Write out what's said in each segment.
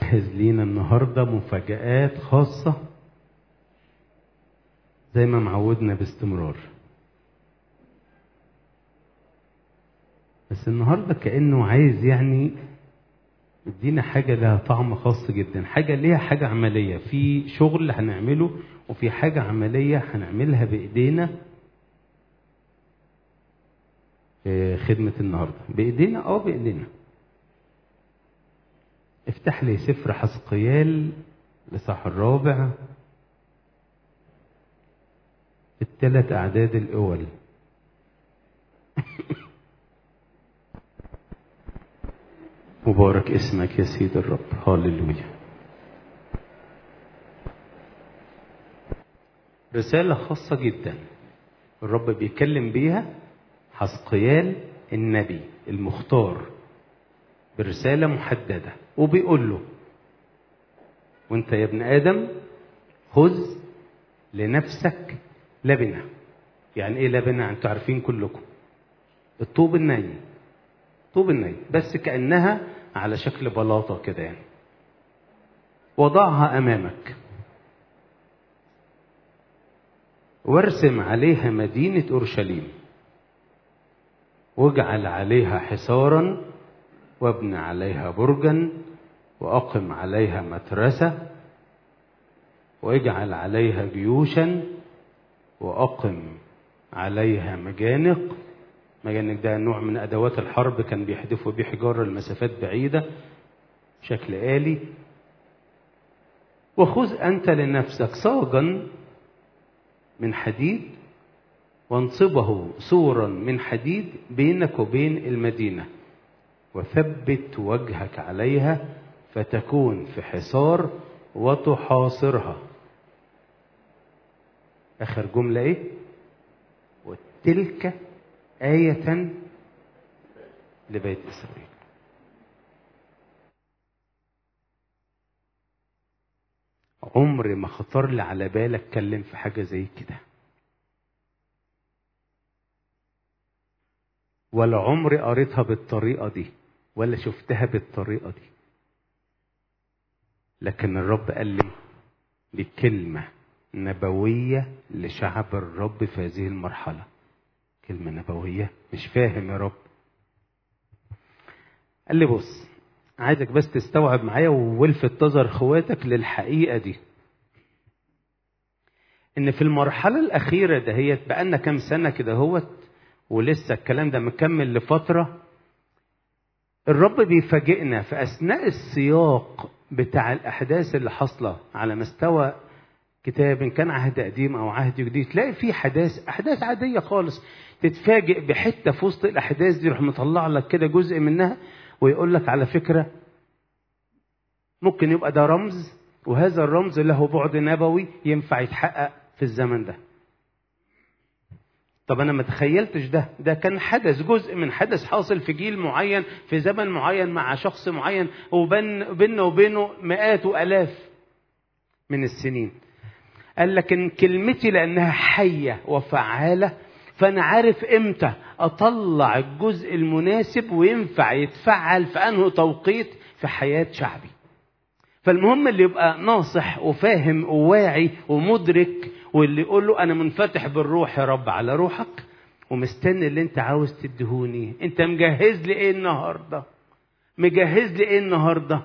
مجهز لينا النهارده مفاجآت خاصة زي ما معودنا باستمرار بس النهارده كأنه عايز يعني يدينا حاجة لها طعم خاص جدا حاجة ليها حاجة عملية في شغل هنعمله وفي حاجة عملية هنعملها بإيدينا في خدمة النهاردة بإيدينا أو بإيدينا افتح لي سفر حسقيال لصح الرابع الثلاث أعداد الأول مبارك اسمك يا سيد الرب هاللويا رسالة خاصة جدا الرب بيتكلم بيها حسقيال النبي المختار برسالة محددة وبيقول له وانت يا ابن آدم خذ لنفسك لبنة يعني ايه لبنة انتوا عارفين كلكم الطوب الني طوب الني بس كأنها على شكل بلاطة كده يعني وضعها أمامك وارسم عليها مدينة أورشليم واجعل عليها حصارا وابن عليها برجا وأقم عليها مترسة واجعل عليها جيوشا وأقم عليها مجانق مجانق ده نوع من أدوات الحرب كان بيحدفوا بيه حجارة لمسافات بعيدة شكل آلي وخذ أنت لنفسك صاجا من حديد وانصبه سورا من حديد بينك وبين المدينة وثبت وجهك عليها فتكون في حصار وتحاصرها آخر جملة إيه؟ وتلك آية لبيت إسرائيل عمر ما خطر لي على بالي اتكلم في حاجة زي كده ولا عمري قريتها بالطريقة دي ولا شفتها بالطريقة دي لكن الرب قال لي دي كلمة نبوية لشعب الرب في هذه المرحلة كلمة نبوية مش فاهم يا رب قال لي بص عايزك بس تستوعب معايا والفت نظر اخواتك للحقيقة دي ان في المرحلة الأخيرة دهيت بقالنا كام سنة كده هوت ولسه الكلام ده مكمل لفترة الرب بيفاجئنا في أثناء السياق بتاع الأحداث اللي حاصلة على مستوى كتاب إن كان عهد قديم أو عهد جديد تلاقي فيه أحداث أحداث عادية خالص تتفاجئ بحتة في وسط الأحداث دي يروح مطلع لك كده جزء منها ويقول لك على فكرة ممكن يبقى ده رمز وهذا الرمز له بعد نبوي ينفع يتحقق في الزمن ده طب انا ما تخيلتش ده ده كان حدث جزء من حدث حاصل في جيل معين في زمن معين مع شخص معين وبين بيننا وبينه مئات والاف من السنين قال لكن كلمتي لانها حيه وفعاله فانا عارف امتى اطلع الجزء المناسب وينفع يتفعل في انه توقيت في حياه شعبي فالمهم اللي يبقى ناصح وفاهم وواعي ومدرك واللي يقول له انا منفتح بالروح يا رب على روحك ومستني اللي انت عاوز تدهوني انت مجهز لي ايه النهارده مجهز لي ايه النهارده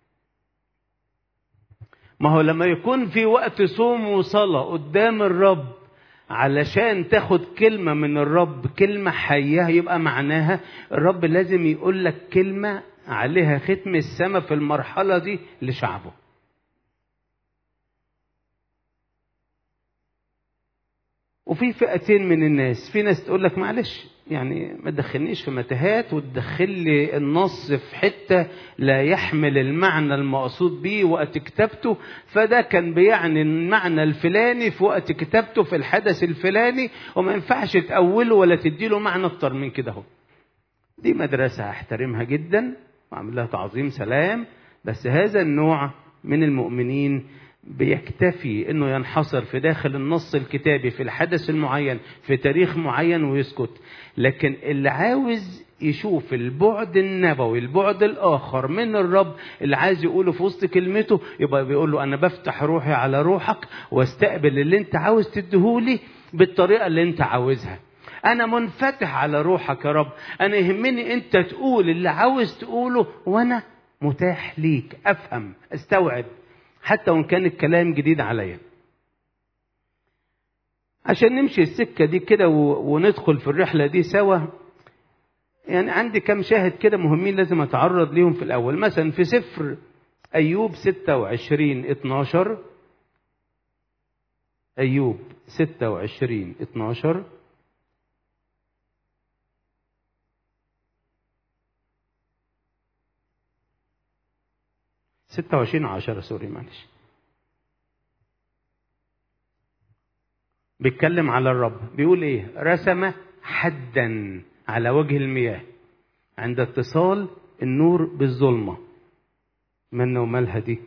ما هو لما يكون في وقت صوم وصلاه قدام الرب علشان تاخد كلمه من الرب كلمه حيه يبقى معناها الرب لازم يقول لك كلمه عليها ختم السماء في المرحله دي لشعبه وفي فئتين من الناس في ناس تقول لك معلش يعني ما تدخلنيش في متاهات وتدخل لي النص في حتة لا يحمل المعنى المقصود به وقت كتابته فده كان بيعني المعنى الفلاني في وقت كتابته في الحدث الفلاني وما ينفعش تأوله ولا تديله معنى أكتر من كده هو دي مدرسة أحترمها جدا وأعمل لها تعظيم سلام بس هذا النوع من المؤمنين بيكتفي انه ينحصر في داخل النص الكتابي في الحدث المعين في تاريخ معين ويسكت لكن اللي عاوز يشوف البعد النبوي البعد الآخر من الرب اللي عايز يقوله في وسط كلمته يبقى بيقول له أنا بفتح روحي على روحك واستقبل اللي أنت عاوز تديهولي بالطريقة اللي أنت عاوزها أنا منفتح على روحك يا رب أنا يهمني أنت تقول اللي عاوز تقوله وأنا متاح ليك أفهم أستوعب حتى وإن كان الكلام جديد عليا عشان نمشي السكة دي كده وندخل في الرحلة دي سوا يعني عندي كم شاهد كده مهمين لازم أتعرض ليهم في الأول مثلا في سفر أيوب 26 12 أيوب 26 12 26 10 سوري معلش بيتكلم على الرب بيقول ايه رسم حدا على وجه المياه عند اتصال النور بالظلمه مالنا ومالها دي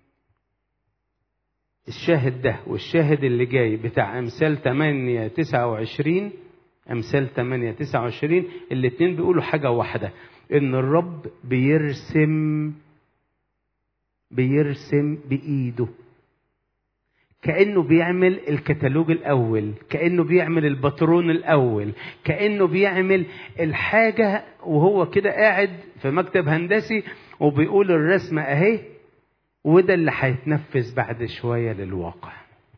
الشاهد ده والشاهد اللي جاي بتاع امثال 8 29 امثال 8 29 الاتنين بيقولوا حاجه واحده ان الرب بيرسم بيرسم بايده كانه بيعمل الكتالوج الاول كانه بيعمل الباترون الاول كانه بيعمل الحاجه وهو كده قاعد في مكتب هندسي وبيقول الرسمه اهي وده اللي هيتنفذ بعد شويه للواقع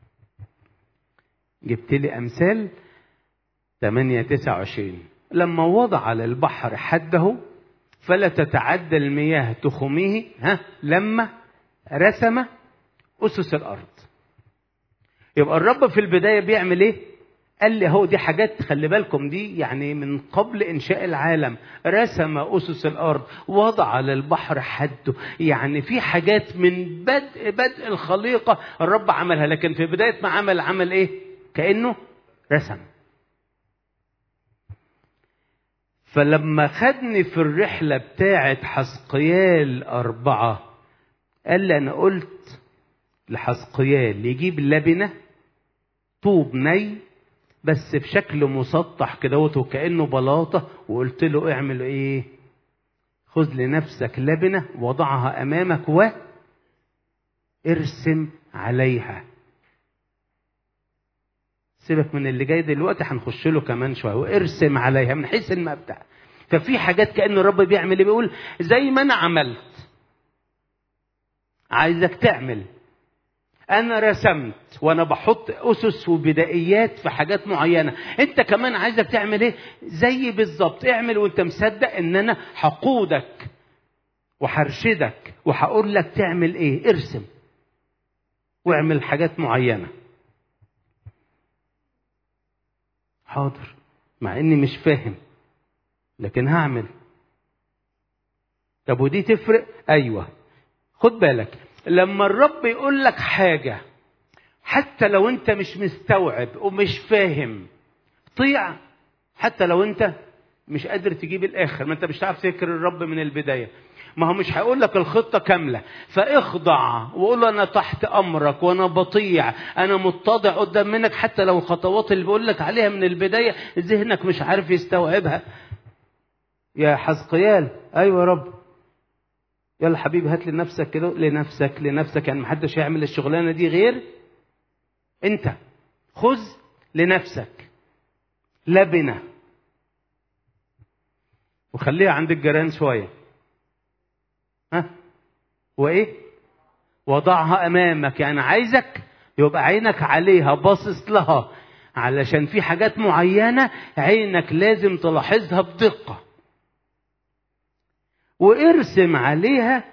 جبت لي امثال 8 29 لما وضع على البحر حده فلا تتعدى المياه تخمه ها لما رسم اسس الارض يبقى الرب في البدايه بيعمل ايه قال لي هو دي حاجات خلي بالكم دي يعني من قبل انشاء العالم رسم اسس الارض وضع على البحر حده يعني في حاجات من بدء بدء الخليقه الرب عملها لكن في بدايه ما عمل عمل ايه كانه رسم فلما خدني في الرحله بتاعه حسقيال اربعه قال لي انا قلت لحسقيال يجيب لبنه طوب ني بس بشكل مسطح كده وكانه بلاطه وقلت له اعمل ايه خذ لنفسك لبنه وضعها امامك و ارسم عليها سيبك من اللي جاي دلوقتي هنخش له كمان شويه وارسم عليها من حيث المبدا ففي حاجات كان الرب بيعمل ايه بيقول زي ما انا عملت عايزك تعمل انا رسمت وانا بحط اسس وبدائيات في حاجات معينه انت كمان عايزك تعمل ايه زي بالظبط اعمل وانت مصدق ان انا هقودك وهرشدك وهقول لك تعمل ايه ارسم واعمل حاجات معينه حاضر مع اني مش فاهم لكن هعمل طب ودي تفرق ايوه خد بالك لما الرب يقول لك حاجة حتى لو انت مش مستوعب ومش فاهم طيع حتى لو انت مش قادر تجيب الاخر ما انت مش هتعرف تذكر الرب من البداية ما هو مش هيقول لك الخطة كاملة فاخضع وقول له انا تحت امرك وانا بطيع انا متضع قدام منك حتى لو الخطوات اللي بقول لك عليها من البداية ذهنك مش عارف يستوعبها يا حزقيال ايوه يا رب يلا حبيبي هات لنفسك كده لنفسك لنفسك يعني محدش يعمل الشغلانه دي غير انت خذ لنفسك لبنه وخليها عند الجيران شويه ها وايه وضعها امامك يعني عايزك يبقى عينك عليها باصص لها علشان في حاجات معينه عينك لازم تلاحظها بدقه وارسم عليها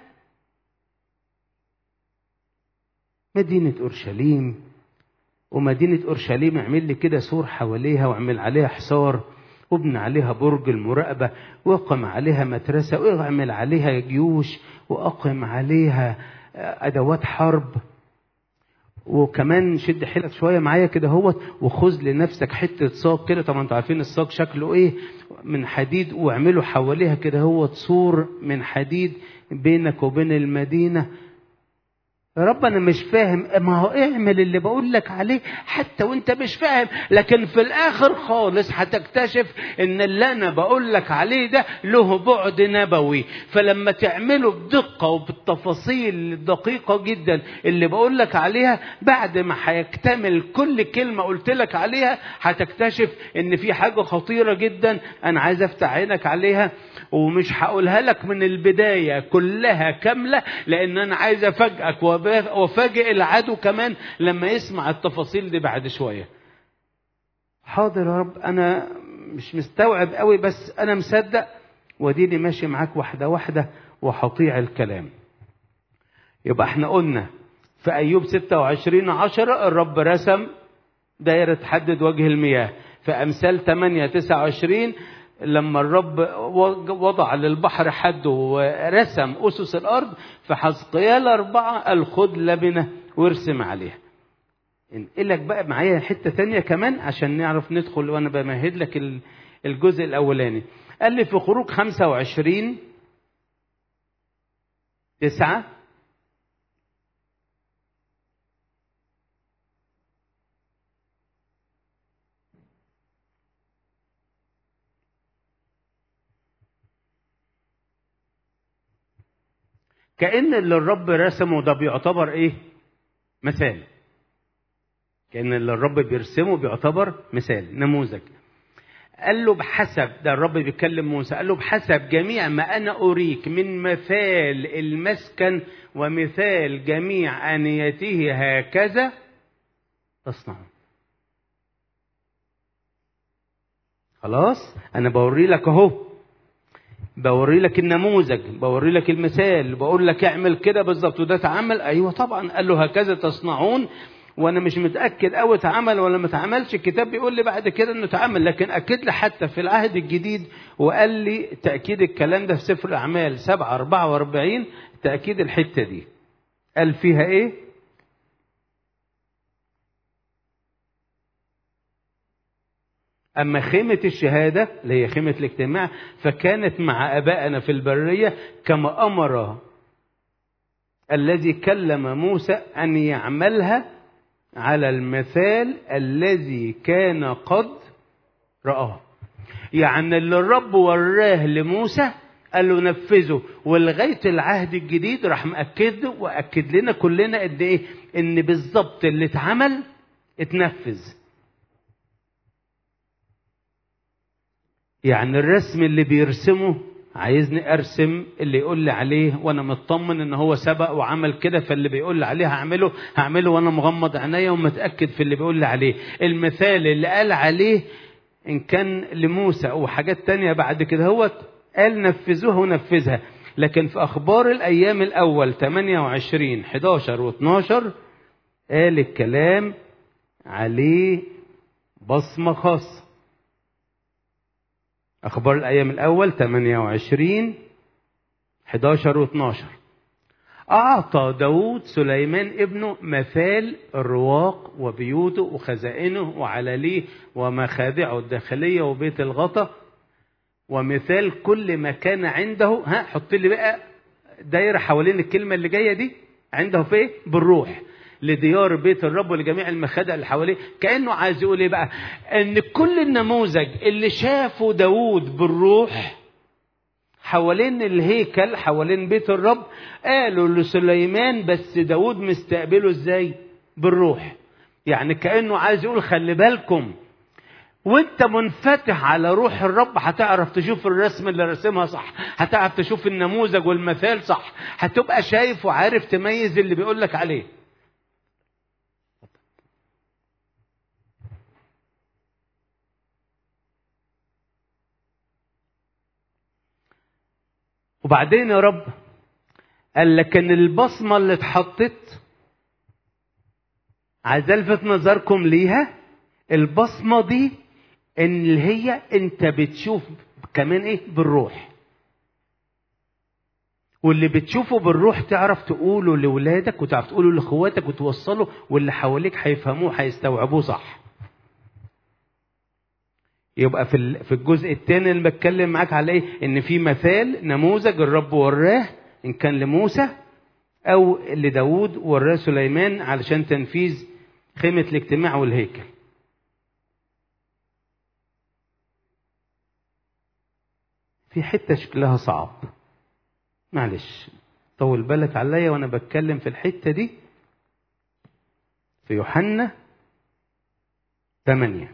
مدينة أورشليم ومدينة أورشليم اعمل لي كده سور حواليها واعمل عليها حصار وابني عليها برج المراقبة واقم عليها مدرسة واعمل عليها جيوش واقم عليها أدوات حرب وكمان شد حيلك شويه معايا كده هوت وخذ لنفسك حته صاج كده طبعا انتوا عارفين الصاج شكله ايه من حديد واعملوا حواليها كده هوت سور من حديد بينك وبين المدينه يا رب انا مش فاهم ما هو اعمل اللي بقول لك عليه حتى وانت مش فاهم لكن في الاخر خالص هتكتشف ان اللي انا بقول لك عليه ده له بعد نبوي فلما تعمله بدقه وبالتفاصيل الدقيقه جدا اللي بقول لك عليها بعد ما هيكتمل كل كلمه قلت لك عليها هتكتشف ان في حاجه خطيره جدا انا عايز افتح عينك عليها ومش هقولها لك من البدايه كلها كامله لان انا عايز افاجئك وفاجئ العدو كمان لما يسمع التفاصيل دي بعد شويه حاضر يا رب انا مش مستوعب قوي بس انا مصدق وديني ماشي معاك واحده واحده وهطيع الكلام يبقى احنا قلنا في ايوب 26 عشرة الرب رسم دايرة تحدد وجه المياه في امثال 8 29 لما الرب وضع للبحر حد ورسم أسس الأرض في حزقيال أربعة قال خد لبنة وارسم عليها انقلك بقى معايا حتة تانية كمان عشان نعرف ندخل وأنا بمهد لك الجزء الأولاني قال لي في خروج 25 تسعة كأن اللي الرب رسمه ده بيعتبر ايه؟ مثال. كأن اللي الرب بيرسمه بيعتبر مثال، نموذج. قال له بحسب ده الرب بيتكلم موسى قال له بحسب جميع ما انا اريك من مثال المسكن ومثال جميع انيته هكذا تصنعون خلاص انا بوري لك اهو بوري لك النموذج بوري لك المثال بقول لك اعمل كده بالظبط وده اتعمل ايوه طبعا قال له هكذا تصنعون وانا مش متاكد قوي اتعمل ولا ما اتعملش الكتاب بيقول لي بعد كده انه اتعمل لكن اكد لي حتى في العهد الجديد وقال لي تاكيد الكلام ده في سفر الاعمال 7 44 تاكيد الحته دي قال فيها ايه أما خيمة الشهادة اللي هي خيمة الاجتماع فكانت مع أبائنا في البرية كما أمر الذي كلم موسى أن يعملها على المثال الذي كان قد رآه يعني اللي الرب وراه لموسى قال له نفذه ولغايه العهد الجديد راح مأكد واكد لنا كلنا قد ايه ان بالظبط اللي اتعمل اتنفذ يعني الرسم اللي بيرسمه عايزني ارسم اللي يقول لي عليه وانا مطمن ان هو سبق وعمل كده فاللي بيقول لي عليه هعمله هعمله وانا مغمض عينيا ومتاكد في اللي بيقول لي عليه المثال اللي قال عليه ان كان لموسى او حاجات تانية بعد كده هو قال نفذوها ونفذها لكن في اخبار الايام الاول 28 11 و12 قال الكلام عليه بصمه خاصه أخبار الأيام الأول 28 11 و12 أعطى داود سليمان ابنه مثال الرواق وبيوته وخزائنه وعلاليه ومخادعه الداخلية وبيت الغطا ومثال كل ما كان عنده ها حط لي بقى دايرة حوالين الكلمة اللي جاية دي عنده في ايه؟ بالروح لديار بيت الرب ولجميع المخادع اللي حواليه كانه عايز يقول ايه بقى ان كل النموذج اللي شافه داوود بالروح حوالين الهيكل حوالين بيت الرب قالوا لسليمان بس داوود مستقبله ازاي بالروح يعني كانه عايز يقول خلي بالكم وانت منفتح على روح الرب هتعرف تشوف الرسم اللي رسمها صح هتعرف تشوف النموذج والمثال صح هتبقى شايف وعارف تميز اللي بيقول لك عليه وبعدين يا رب قال لكن البصمة اللي اتحطت عايز الفت نظركم ليها البصمة دي ان اللي هي انت بتشوف كمان ايه بالروح واللي بتشوفه بالروح تعرف تقوله لولادك وتعرف تقوله لاخواتك وتوصله واللي حواليك هيفهموه هيستوعبوه صح يبقى في في الجزء الثاني اللي بتكلم معاك على ايه؟ ان في مثال نموذج الرب وراه ان كان لموسى أو لداود وراه سليمان علشان تنفيذ خيمة الاجتماع والهيكل في حتة شكلها صعب معلش طول بالك عليا وانا بتكلم في الحتة دي في يوحنا 8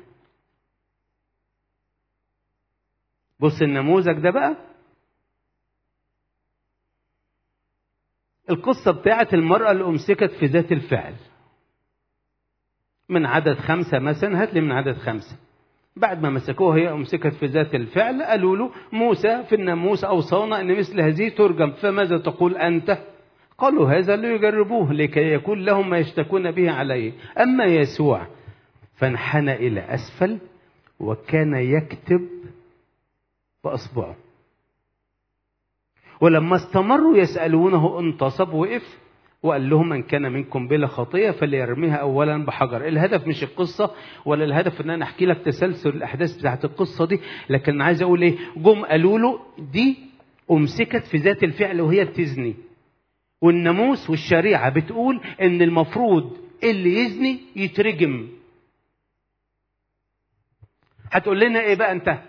بص النموذج ده بقى القصة بتاعت المرأة اللي أمسكت في ذات الفعل من عدد خمسة مثلا هات لي من عدد خمسة بعد ما مسكوها هي أمسكت في ذات الفعل قالوا له موسى في الناموس أوصانا أن مثل هذه ترجم فماذا تقول أنت قالوا هذا ليجربوه لكي يكون لهم ما يشتكون به عليه أما يسوع فانحنى إلى أسفل وكان يكتب بأصبعه ولما استمروا يسألونه انتصب وقف وقال لهم من كان منكم بلا خطية فليرميها أولا بحجر الهدف مش القصة ولا الهدف ان انا احكي لك تسلسل الاحداث بتاعت القصة دي لكن عايز اقول ايه جم قالوا له دي امسكت في ذات الفعل وهي بتزني والناموس والشريعة بتقول ان المفروض اللي يزني يترجم هتقول لنا ايه بقى انت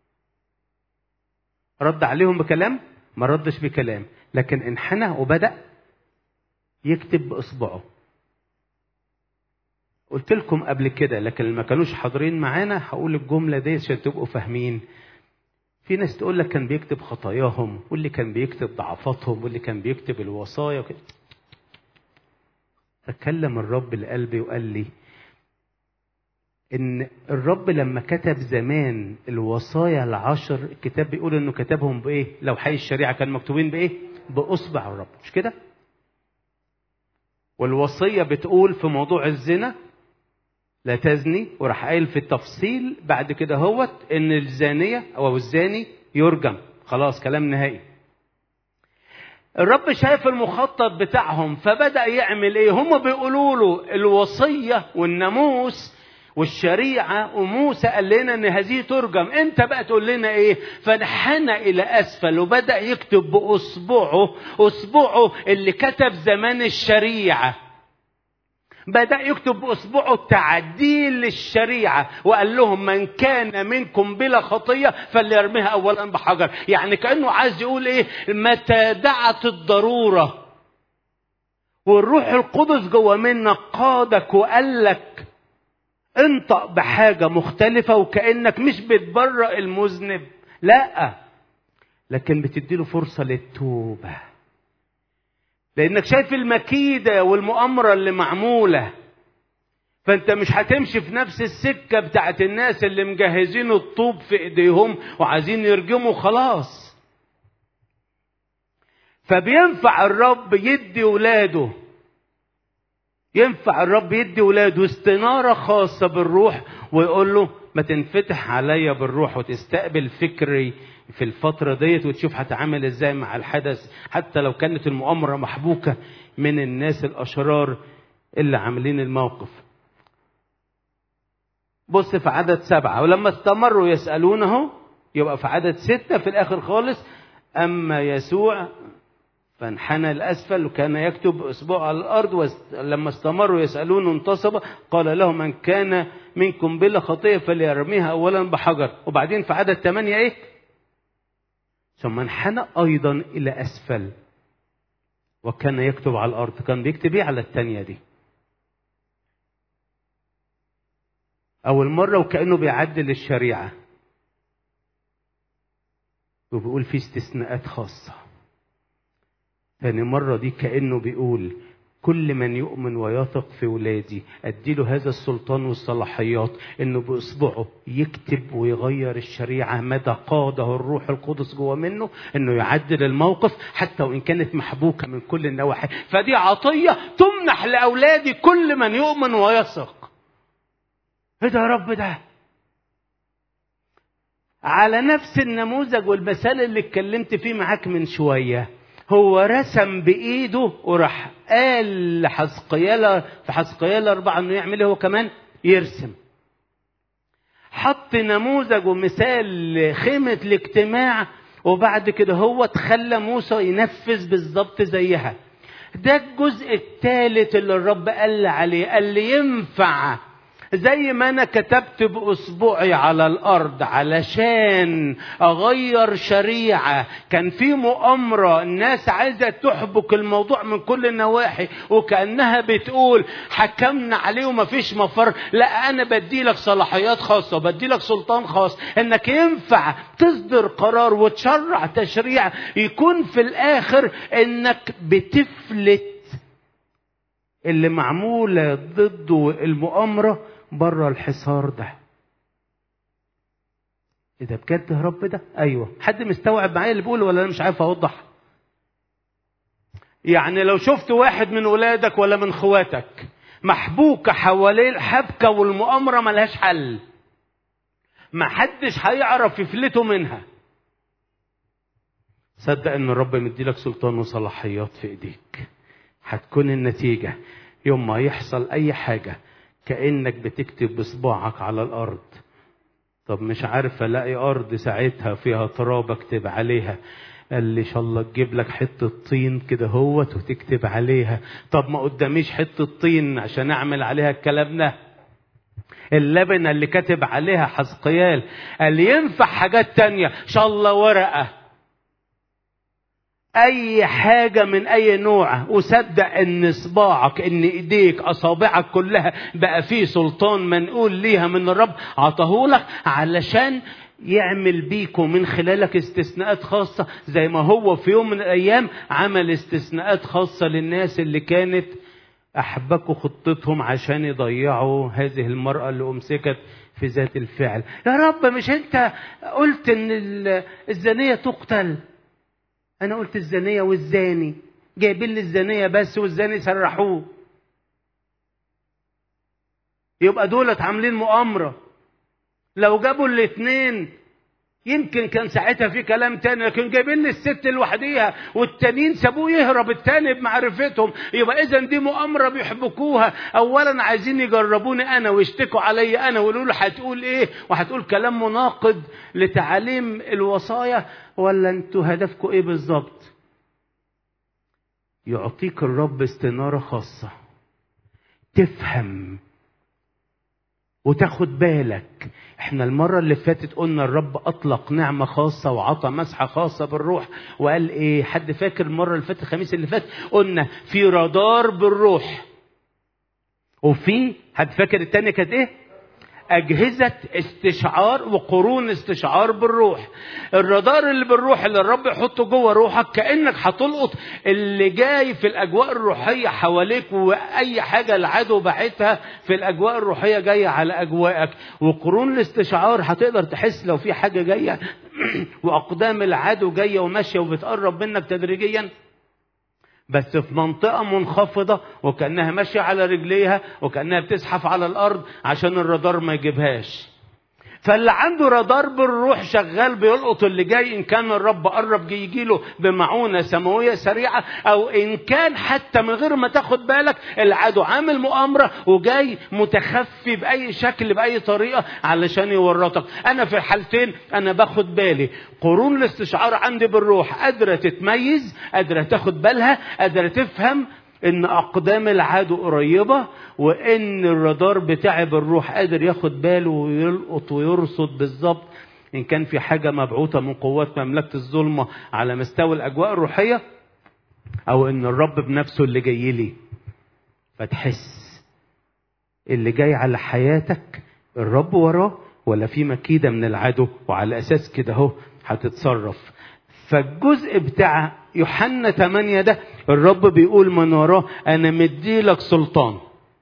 رد عليهم بكلام ما ردش بكلام لكن انحنى وبدأ يكتب بإصبعه قلت لكم قبل كده لكن اللي ما كانوش حاضرين معانا هقول الجملة دي عشان تبقوا فاهمين في ناس تقول لك كان بيكتب خطاياهم واللي كان بيكتب ضعفاتهم واللي كان بيكتب الوصايا وكده تكلم الرب لقلبي وقال لي ان الرب لما كتب زمان الوصايا العشر الكتاب بيقول انه كتبهم بايه لو حي الشريعه كان مكتوبين بايه باصبع الرب مش كده والوصيه بتقول في موضوع الزنا لا تزني وراح قايل في التفصيل بعد كده هوت ان الزانيه او الزاني يرجم خلاص كلام نهائي الرب شايف المخطط بتاعهم فبدا يعمل ايه هم بيقولوا له الوصيه والناموس والشريعة وموسى قال لنا ان هذه ترجم انت بقى تقول لنا ايه فانحنى الى اسفل وبدأ يكتب باصبعه اصبعه اللي كتب زمان الشريعة بدأ يكتب بأصبعه تعديل للشريعة وقال لهم من كان منكم بلا خطية فليرميها أولا بحجر يعني كأنه عايز يقول إيه متى دعت الضرورة والروح القدس جوه منك قادك وقال لك انطق بحاجه مختلفه وكانك مش بتبرأ المذنب لا لكن بتديله فرصه للتوبه لانك شايف المكيده والمؤامره اللي معموله فانت مش هتمشي في نفس السكه بتاعت الناس اللي مجهزين الطوب في ايديهم وعايزين يرجموا خلاص فبينفع الرب يدي ولاده ينفع الرب يدي ولاده استنارة خاصة بالروح ويقول له ما تنفتح عليا بالروح وتستقبل فكري في الفترة ديت وتشوف هتعامل ازاي مع الحدث حتى لو كانت المؤامرة محبوكة من الناس الأشرار اللي عاملين الموقف بص في عدد سبعة ولما استمروا يسألونه يبقى في عدد ستة في الآخر خالص أما يسوع فانحنى الأسفل وكان يكتب إصبعه على الأرض ولما استمروا يسألونه انتصب قال لهم من كان منكم بلا خطية فليرميها أولا بحجر وبعدين في عدد ثمانية إيه ثم انحنى أيضا إلى أسفل وكان يكتب على الأرض كان بيكتب إيه على الثانية دي أول مرة وكأنه بيعدل الشريعة وبيقول في استثناءات خاصه تاني مرة دي كأنه بيقول كل من يؤمن ويثق في ولادي أديله هذا السلطان والصلاحيات إنه بإصبعه يكتب ويغير الشريعة مدى قاده الروح القدس جوه منه إنه يعدل الموقف حتى وإن كانت محبوكة من كل النواحي فدي عطية تمنح لأولادي كل من يؤمن ويثق إيه ده يا رب ده على نفس النموذج والمثال اللي اتكلمت فيه معاك من شويه هو رسم بايده وراح قال لحزقيال في حزقيال أربعة انه يعمل هو كمان يرسم حط نموذج ومثال لخيمة الاجتماع وبعد كده هو تخلى موسى ينفذ بالظبط زيها ده الجزء الثالث اللي الرب قال لي عليه قال لي ينفع زي ما انا كتبت باصبعي على الارض علشان اغير شريعه كان في مؤامره الناس عايزه تحبك الموضوع من كل النواحي وكانها بتقول حكمنا عليه ومفيش مفر لا انا بدي لك صلاحيات خاصه وبدي لك سلطان خاص انك ينفع تصدر قرار وتشرع تشريع يكون في الاخر انك بتفلت اللي معموله ضده المؤامره بره الحصار ده ايه ده بجد يا رب ده ايوه حد مستوعب معايا اللي بيقوله ولا انا مش عارف اوضح يعني لو شفت واحد من ولادك ولا من خواتك محبوكة حواليه الحبكة والمؤامرة ملهاش حل محدش هيعرف يفلته منها صدق ان الرب مديلك سلطان وصلاحيات في ايديك هتكون النتيجة يوم ما يحصل اي حاجة كأنك بتكتب بصباعك على الأرض طب مش عارف ألاقي أرض ساعتها فيها تراب أكتب عليها قال لي شاء الله تجيب لك حتة طين كده هوت وتكتب عليها طب ما قداميش حتة طين عشان أعمل عليها الكلام ده اللبنة اللي كاتب عليها حسقيال قال ينفع حاجات تانية إن شاء الله ورقة اي حاجة من اي نوع وصدق ان صباعك ان ايديك اصابعك كلها بقى فيه سلطان منقول ليها من الرب عطاهولك علشان يعمل بيكو من خلالك استثناءات خاصة زي ما هو في يوم من الايام عمل استثناءات خاصة للناس اللي كانت احبكوا خطتهم عشان يضيعوا هذه المرأة اللي امسكت في ذات الفعل يا رب مش انت قلت ان الزانية تقتل انا قلت الزانيه والزاني جايبين لي الزانيه بس والزاني سرحوه يبقى دولت عاملين مؤامره لو جابوا الاثنين يمكن كان ساعتها في كلام تاني لكن جايبين لي الست لوحديها والتانيين سابوه يهرب التاني بمعرفتهم يبقى اذا دي مؤامره بيحبكوها اولا عايزين يجربوني انا ويشتكوا عليا انا ويقولوا له هتقول ايه وهتقول كلام مناقض لتعاليم الوصايا ولا انتوا هدفكم ايه بالظبط يعطيك الرب استناره خاصه تفهم وتاخد بالك احنا المرة اللي فاتت قلنا الرب اطلق نعمة خاصة وعطى مسحة خاصة بالروح وقال ايه حد فاكر المرة اللي فاتت الخميس اللي فات قلنا في رادار بالروح وفي حد فاكر التانية كانت ايه أجهزة استشعار وقرون استشعار بالروح الرادار اللي بالروح اللي الرب يحطه جوه روحك كأنك هتلقط اللي جاي في الأجواء الروحية حواليك وأي حاجة العدو باعتها في الأجواء الروحية جاية على أجواءك وقرون الاستشعار هتقدر تحس لو في حاجة جاية وأقدام العدو جاية وماشية وبتقرب منك تدريجيا بس في منطقة منخفضة وكأنها ماشية على رجليها وكأنها بتزحف على الأرض عشان الرادار ما يجيبهاش فاللي عنده رادار بالروح شغال بيلقط اللي جاي ان كان الرب قرب يجي له بمعونه سماويه سريعه او ان كان حتى من غير ما تاخد بالك العدو عامل مؤامره وجاي متخفي باي شكل باي طريقه علشان يورطك انا في الحالتين انا باخد بالي قرون الاستشعار عندي بالروح قادره تتميز قادره تاخد بالها قادره تفهم ان اقدام العدو قريبه وان الرادار بتاعي بالروح قادر ياخد باله ويلقط ويرصد بالظبط ان كان في حاجه مبعوثه من قوات مملكه الظلمه على مستوى الاجواء الروحيه او ان الرب بنفسه اللي جاي لي فتحس اللي جاي على حياتك الرب وراه ولا في مكيده من العدو وعلى اساس كده اهو هتتصرف فالجزء بتاع يوحنا 8 ده الرب بيقول من وراه انا مديلك سلطان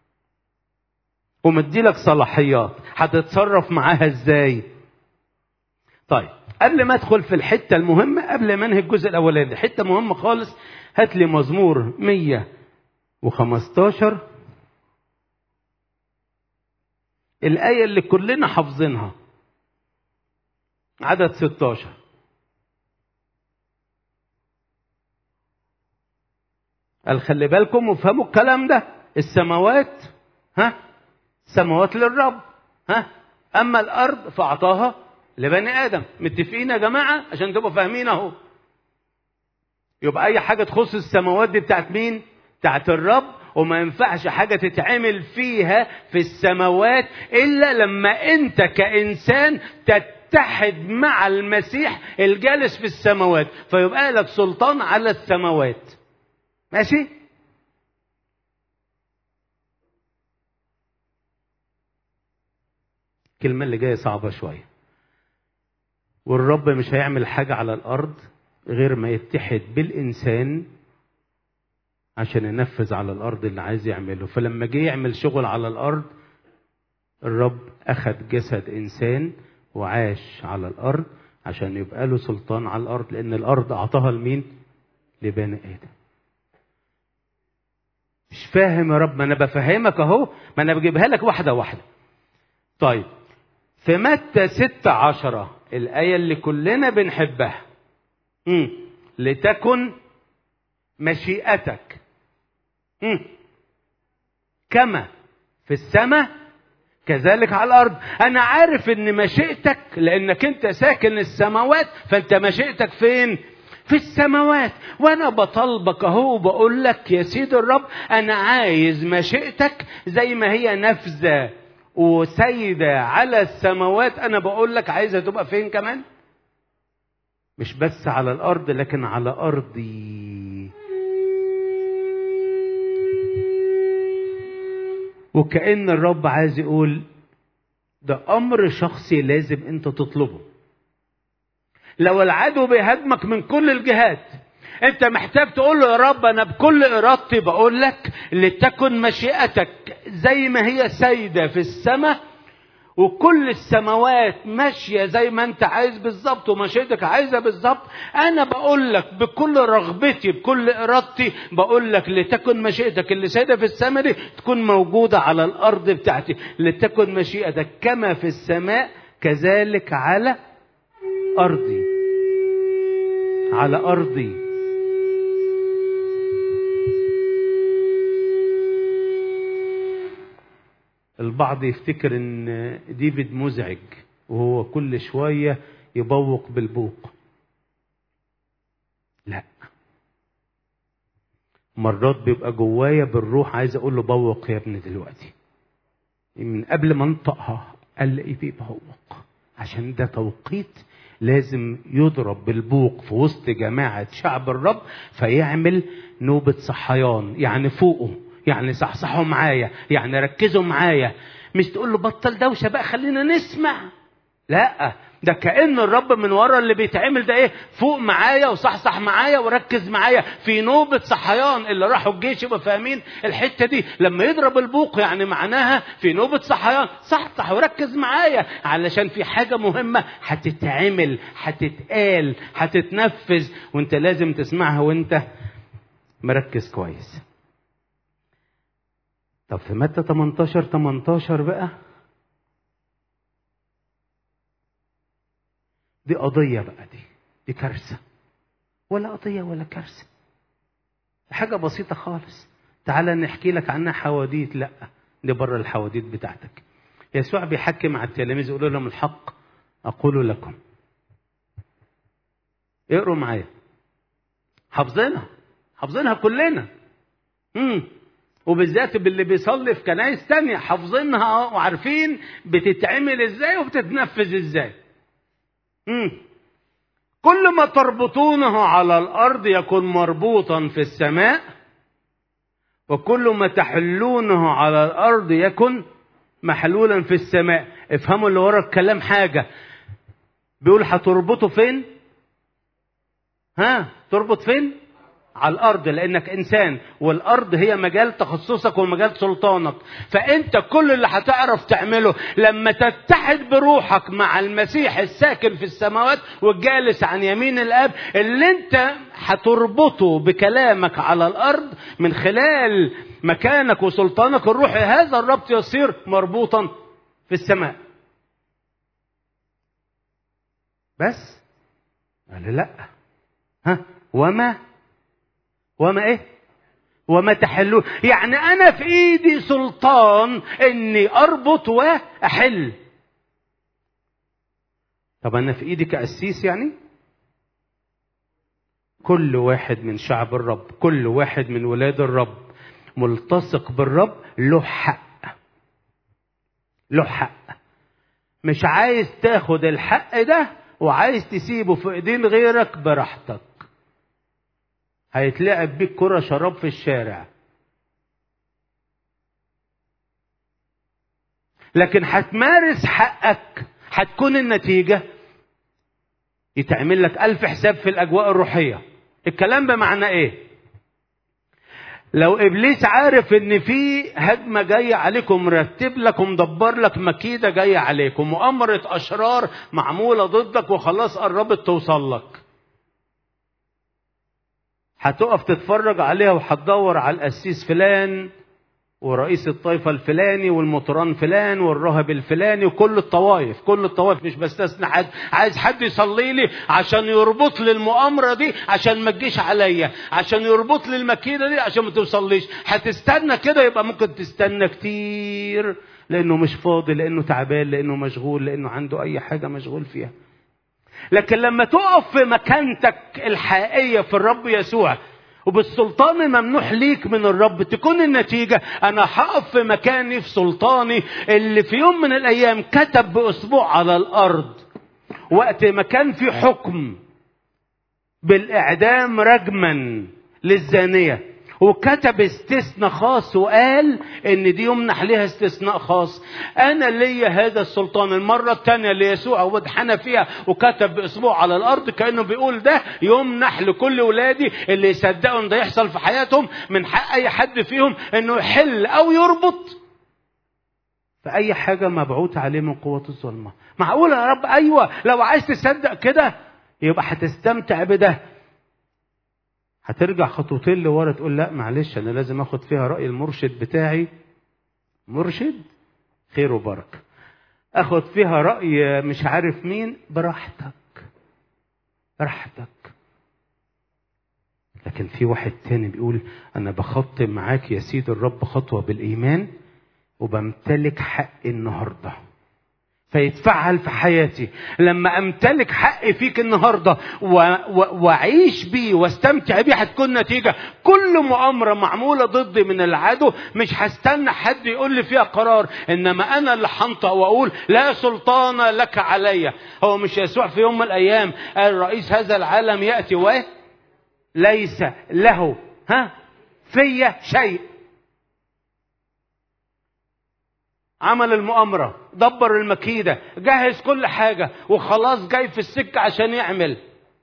ومديلك صلاحيات هتتصرف معاها ازاي طيب قبل ما ادخل في الحته المهمه قبل ما انهي الجزء الاولاني حته مهمه خالص هات لي مزمور 115 الايه اللي كلنا حافظينها عدد 16 قال خلي بالكم وافهموا الكلام ده السماوات ها سماوات للرب ها اما الارض فاعطاها لبني ادم متفقين يا جماعه عشان تبقوا فاهمين اهو يبقى اي حاجه تخص السماوات دي بتاعت مين بتاعت الرب وما ينفعش حاجة تتعمل فيها في السماوات إلا لما أنت كإنسان تتحد مع المسيح الجالس في السماوات فيبقى لك سلطان على السماوات ماشي الكلمة اللي جاية صعبة شوية والرب مش هيعمل حاجة على الأرض غير ما يتحد بالإنسان عشان ينفذ على الأرض اللي عايز يعمله فلما جه يعمل شغل على الأرض الرب أخذ جسد إنسان وعاش على الأرض عشان يبقى له سلطان على الأرض لأن الأرض أعطاها لمين؟ لبني آدم مش فاهم يا رب ما أنا بفهمك أهو ما أنا بجيبها لك واحدة واحدة طيب في متى ستة عشرة الآية اللي كلنا بنحبها مم. لتكن مشيئتك مم. كما في السماء كذلك على الارض انا عارف ان مشيئتك لانك انت ساكن السماوات فانت مشيئتك فين في السماوات وانا بطلبك اهو وبقول لك يا سيد الرب انا عايز مشيئتك زي ما هي نافذه وسيده على السماوات انا بقول لك عايزها تبقى فين كمان مش بس على الارض لكن على ارضي وكأن الرب عايز يقول ده أمر شخصي لازم أنت تطلبه لو العدو بيهاجمك من كل الجهات انت محتاج تقول له يا رب انا بكل ارادتي بقول لك لتكن مشيئتك زي ما هي سيده في السماء وكل السماوات ماشيه زي ما انت عايز بالظبط ومشيئتك عايزه بالظبط انا بقول لك بكل رغبتي بكل ارادتي بقول لك لتكن مشيئتك اللي سايده في السماء دي تكون موجوده على الارض بتاعتي لتكن مشيئتك كما في السماء كذلك على ارضي على ارضي البعض يفتكر ان ديفيد مزعج وهو كل شويه يبوق بالبوق لا مرات بيبقى جوايا بالروح عايز اقول له بوق يا ابني دلوقتي من قبل ما انطقها الاقي بيبوق عشان ده توقيت لازم يضرب بالبوق في وسط جماعة شعب الرب فيعمل نوبة صحيان يعني فوقه يعني صحصحوا معايا يعني ركزوا معايا مش تقول له بطل دوشة بقى خلينا نسمع لا ده كأن الرب من ورا اللي بيتعمل ده ايه فوق معايا وصحصح معايا وركز معايا في نوبة صحيان اللي راحوا الجيش يبقى فاهمين الحتة دي لما يضرب البوق يعني معناها في نوبة صحيان صحصح وركز معايا علشان في حاجة مهمة هتتعمل هتتقال هتتنفذ وانت لازم تسمعها وانت مركز كويس طب في متى 18 18 بقى دي قضية بقى دي دي كارثة ولا قضية ولا كارثة حاجة بسيطة خالص تعالى نحكي لك عنها حواديت لا دي بره الحواديت بتاعتك يسوع بيحكي مع التلاميذ يقول لهم الحق أقول لكم اقروا معايا حافظينها حافظينها كلنا امم وبالذات باللي بيصلي في كنايس تانية حافظينها وعارفين بتتعمل ازاي وبتتنفذ ازاي مم. كل ما تربطونه على الارض يكون مربوطا في السماء وكل ما تحلونه على الارض يكن محلولا في السماء افهموا اللي ورا الكلام حاجه بيقول هتربطه فين ها تربط فين على الارض لانك انسان والارض هي مجال تخصصك ومجال سلطانك فانت كل اللي هتعرف تعمله لما تتحد بروحك مع المسيح الساكن في السماوات والجالس عن يمين الاب اللي انت هتربطه بكلامك على الارض من خلال مكانك وسلطانك الروحي هذا الربط يصير مربوطا في السماء بس قال لا ها وما وما ايه وما تحلون يعني انا في ايدي سلطان اني اربط واحل طب انا في ايدي كقسيس يعني كل واحد من شعب الرب كل واحد من ولاد الرب ملتصق بالرب له حق له حق مش عايز تاخد الحق ده وعايز تسيبه في ايدين غيرك براحتك هيتلعب بيك كرة شراب في الشارع لكن هتمارس حقك هتكون النتيجة يتعمل لك ألف حساب في الأجواء الروحية الكلام بمعنى إيه لو إبليس عارف إن في هجمة جاية عليكم مرتب لك ومدبر لك مكيدة جاية عليكم مؤامرة أشرار معمولة ضدك وخلاص قربت توصل لك هتقف تتفرج عليها وهتدور على القسيس فلان ورئيس الطائفة الفلاني والمطران فلان والراهب الفلاني وكل الطوائف كل الطوائف مش بستثنى حد عايز حد يصلي لي عشان يربط لي المؤامرة دي عشان ما تجيش عليا عشان يربط لي المكيدة دي عشان ما توصليش هتستنى كده يبقى ممكن تستنى كتير لانه مش فاضي لانه تعبان لانه مشغول لانه عنده اي حاجة مشغول فيها لكن لما تقف في مكانتك الحقيقية في الرب يسوع وبالسلطان الممنوح ليك من الرب تكون النتيجة أنا هقف في مكاني في سلطاني اللي في يوم من الأيام كتب بأسبوع على الأرض وقت ما كان في حكم بالإعدام رجما للزانية وكتب استثناء خاص وقال ان دي يمنح لها استثناء خاص انا ليا هذا السلطان المره الثانيه اللي يسوع وضحنا فيها وكتب باسبوع على الارض كانه بيقول ده يمنح لكل ولادي اللي يصدقوا ان ده يحصل في حياتهم من حق اي حد فيهم انه يحل او يربط في اي حاجه مبعوث عليه من قوه الظلمه معقول يا رب ايوه لو عايز تصدق كده يبقى هتستمتع بده هترجع خطوتين لورا تقول لا معلش انا لازم اخد فيها راي المرشد بتاعي مرشد خير وبركه اخد فيها راي مش عارف مين براحتك براحتك لكن في واحد تاني بيقول انا بخطم معاك يا سيد الرب خطوه بالايمان وبمتلك حق النهارده فيتفعل في حياتي لما امتلك حق فيك النهارده واعيش بيه واستمتع بيه هتكون نتيجه كل مؤامره معموله ضدي من العدو مش هستنى حد يقول لي فيها قرار انما انا اللي هنطق واقول لا سلطان لك علي هو مش يسوع في يوم من الايام قال رئيس هذا العالم ياتي و ليس له ها في شيء عمل المؤامرة دبر المكيدة جهز كل حاجة وخلاص جاي في السكة عشان يعمل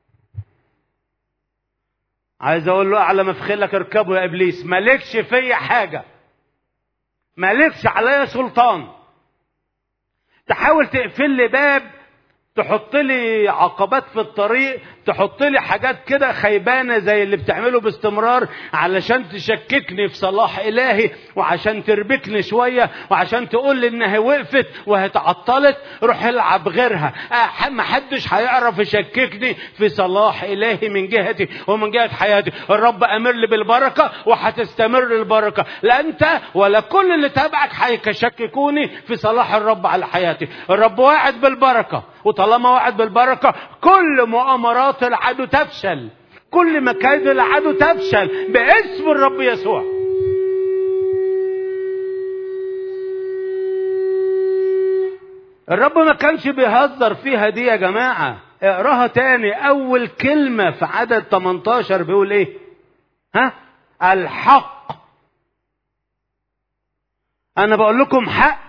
عايز اقول له اعلى مفخلك اركبه يا ابليس مالكش فيا حاجة مالكش عليا سلطان تحاول تقفل لي باب تحط لي عقبات في الطريق تحط لي حاجات كده خيبانة زي اللي بتعمله باستمرار علشان تشككني في صلاح إلهي وعشان تربكني شوية وعشان تقول لي إنها وقفت وهتعطلت روح العب غيرها أه ما حدش هيعرف يشككني في صلاح إلهي من جهتي ومن جهة حياتي الرب أمر لي بالبركة وهتستمر البركة لا أنت ولا كل اللي تابعك هيشككوني في صلاح الرب على حياتي الرب واعد بالبركة وطالما وعد بالبركة كل مؤامرات العدو تفشل كل مكايد العدو تفشل باسم الرب يسوع الرب ما كانش بيهزر فيها دي يا جماعة اقراها تاني أول كلمة في عدد 18 بيقول إيه؟ ها؟ الحق أنا بقول لكم حق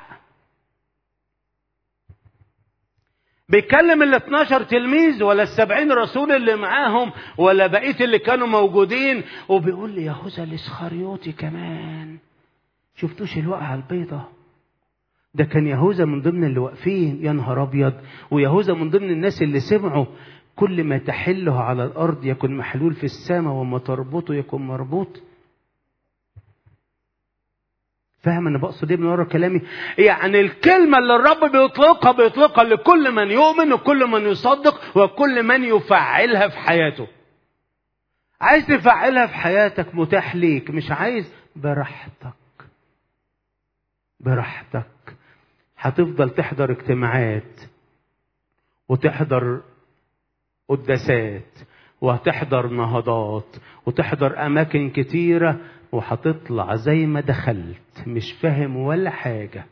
بيكلم ال 12 تلميذ ولا السبعين رسول اللي معاهم ولا بقية اللي كانوا موجودين وبيقول لي يهوذا الاسخريوطي كمان شفتوش الوقعة البيضة ده كان يهوذا من ضمن اللي واقفين يا نهار ابيض ويهوذا من ضمن الناس اللي سمعوا كل ما تحله على الارض يكن محلول في السماء وما تربطه يكن مربوط فاهم انا بقصد ايه من ورا كلامي يعني الكلمه اللي الرب بيطلقها بيطلقها لكل من يؤمن وكل من يصدق وكل من يفعلها في حياته عايز تفعلها في حياتك متاح ليك مش عايز براحتك براحتك هتفضل تحضر اجتماعات وتحضر قداسات وهتحضر نهضات وتحضر اماكن كتيره وهتطلع زي ما دخلت مش فاهم ولا حاجة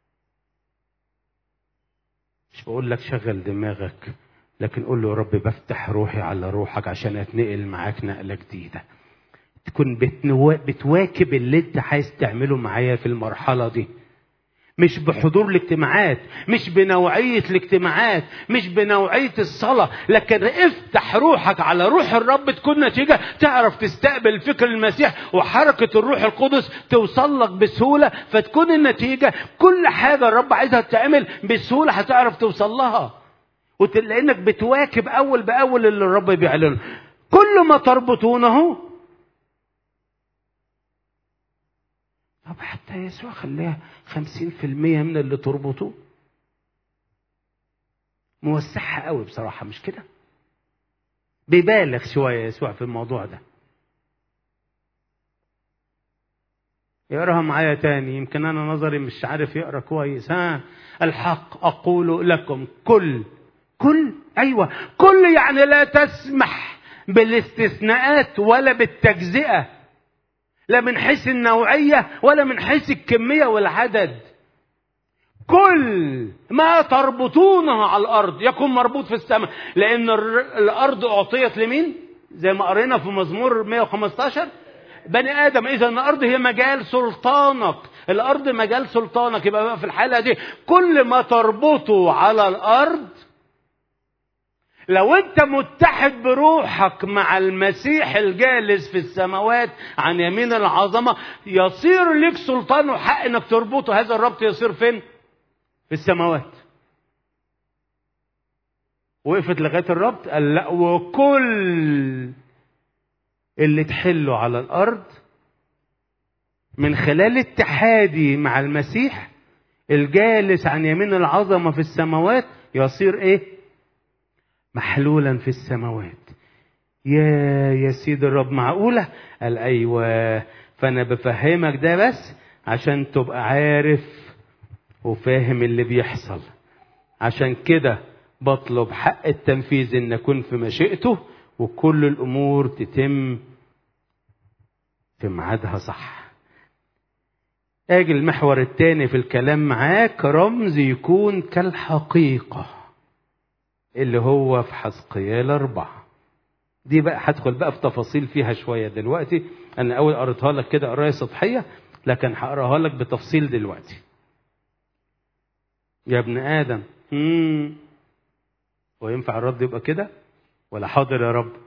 مش بقول لك شغل دماغك لكن قول له يا رب بفتح روحي على روحك عشان اتنقل معاك نقلة جديدة تكون بتنوا... بتواكب اللي انت عايز تعمله معايا في المرحلة دي مش بحضور الاجتماعات مش بنوعية الاجتماعات مش بنوعية الصلاة لكن افتح روحك على روح الرب تكون نتيجة تعرف تستقبل فكر المسيح وحركة الروح القدس توصل لك بسهولة فتكون النتيجة كل حاجة الرب عايزها تعمل بسهولة هتعرف توصل لها لانك بتواكب اول باول اللي الرب بيعلنه كل ما تربطونه طب حتى يسوع خليها خمسين في المية من اللي تربطوه موسعها قوي بصراحة مش كده بيبالغ شوية يسوع في الموضوع ده يقراها معايا تاني يمكن انا نظري مش عارف يقرا كويس ها الحق اقول لكم كل كل ايوه كل يعني لا تسمح بالاستثناءات ولا بالتجزئه لا من حيث النوعيه ولا من حيث الكميه والعدد كل ما تربطونه على الارض يكون مربوط في السماء لان الارض اعطيت لمين زي ما قرينا في مزمور 115 بني ادم اذا الارض هي مجال سلطانك الارض مجال سلطانك يبقى بقى في الحاله دي كل ما تربطه على الارض لو انت متحد بروحك مع المسيح الجالس في السماوات عن يمين العظمه يصير لك سلطان وحق انك تربطه هذا الربط يصير فين في السماوات وقفت لغايه الربط قال لا وكل اللي تحله على الارض من خلال اتحادي مع المسيح الجالس عن يمين العظمه في السماوات يصير ايه محلولا في السماوات يا يا سيد الرب معقوله قال ايوه فانا بفهمك ده بس عشان تبقى عارف وفاهم اللي بيحصل عشان كده بطلب حق التنفيذ ان اكون في مشيئته وكل الامور تتم في ميعادها صح اجي المحور الثاني في الكلام معاك رمز يكون كالحقيقة اللي هو في حزقيال أربعة دي بقى هدخل بقى في تفاصيل فيها شوية دلوقتي أنا أول قريتها لك كده قراية سطحية لكن هقراها لك بتفصيل دلوقتي يا ابن آدم مم. وينفع الرد يبقى كده ولا حاضر يا رب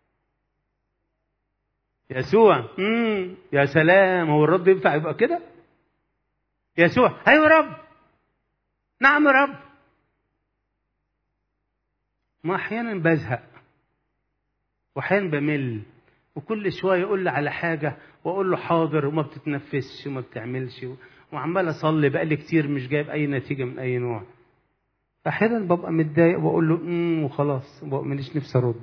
يسوع مم. يا سلام هو الرد ينفع يبقى كده يسوع ايوه يا رب نعم يا رب ما احيانا بزهق واحيانا بمل وكل شويه يقول لي على حاجه واقول له حاضر وما بتتنفسش وما بتعملش وعمال اصلي بقالي كتير مش جايب اي نتيجه من اي نوع احيانا ببقى متضايق واقول له امم وخلاص ماليش نفسي ارد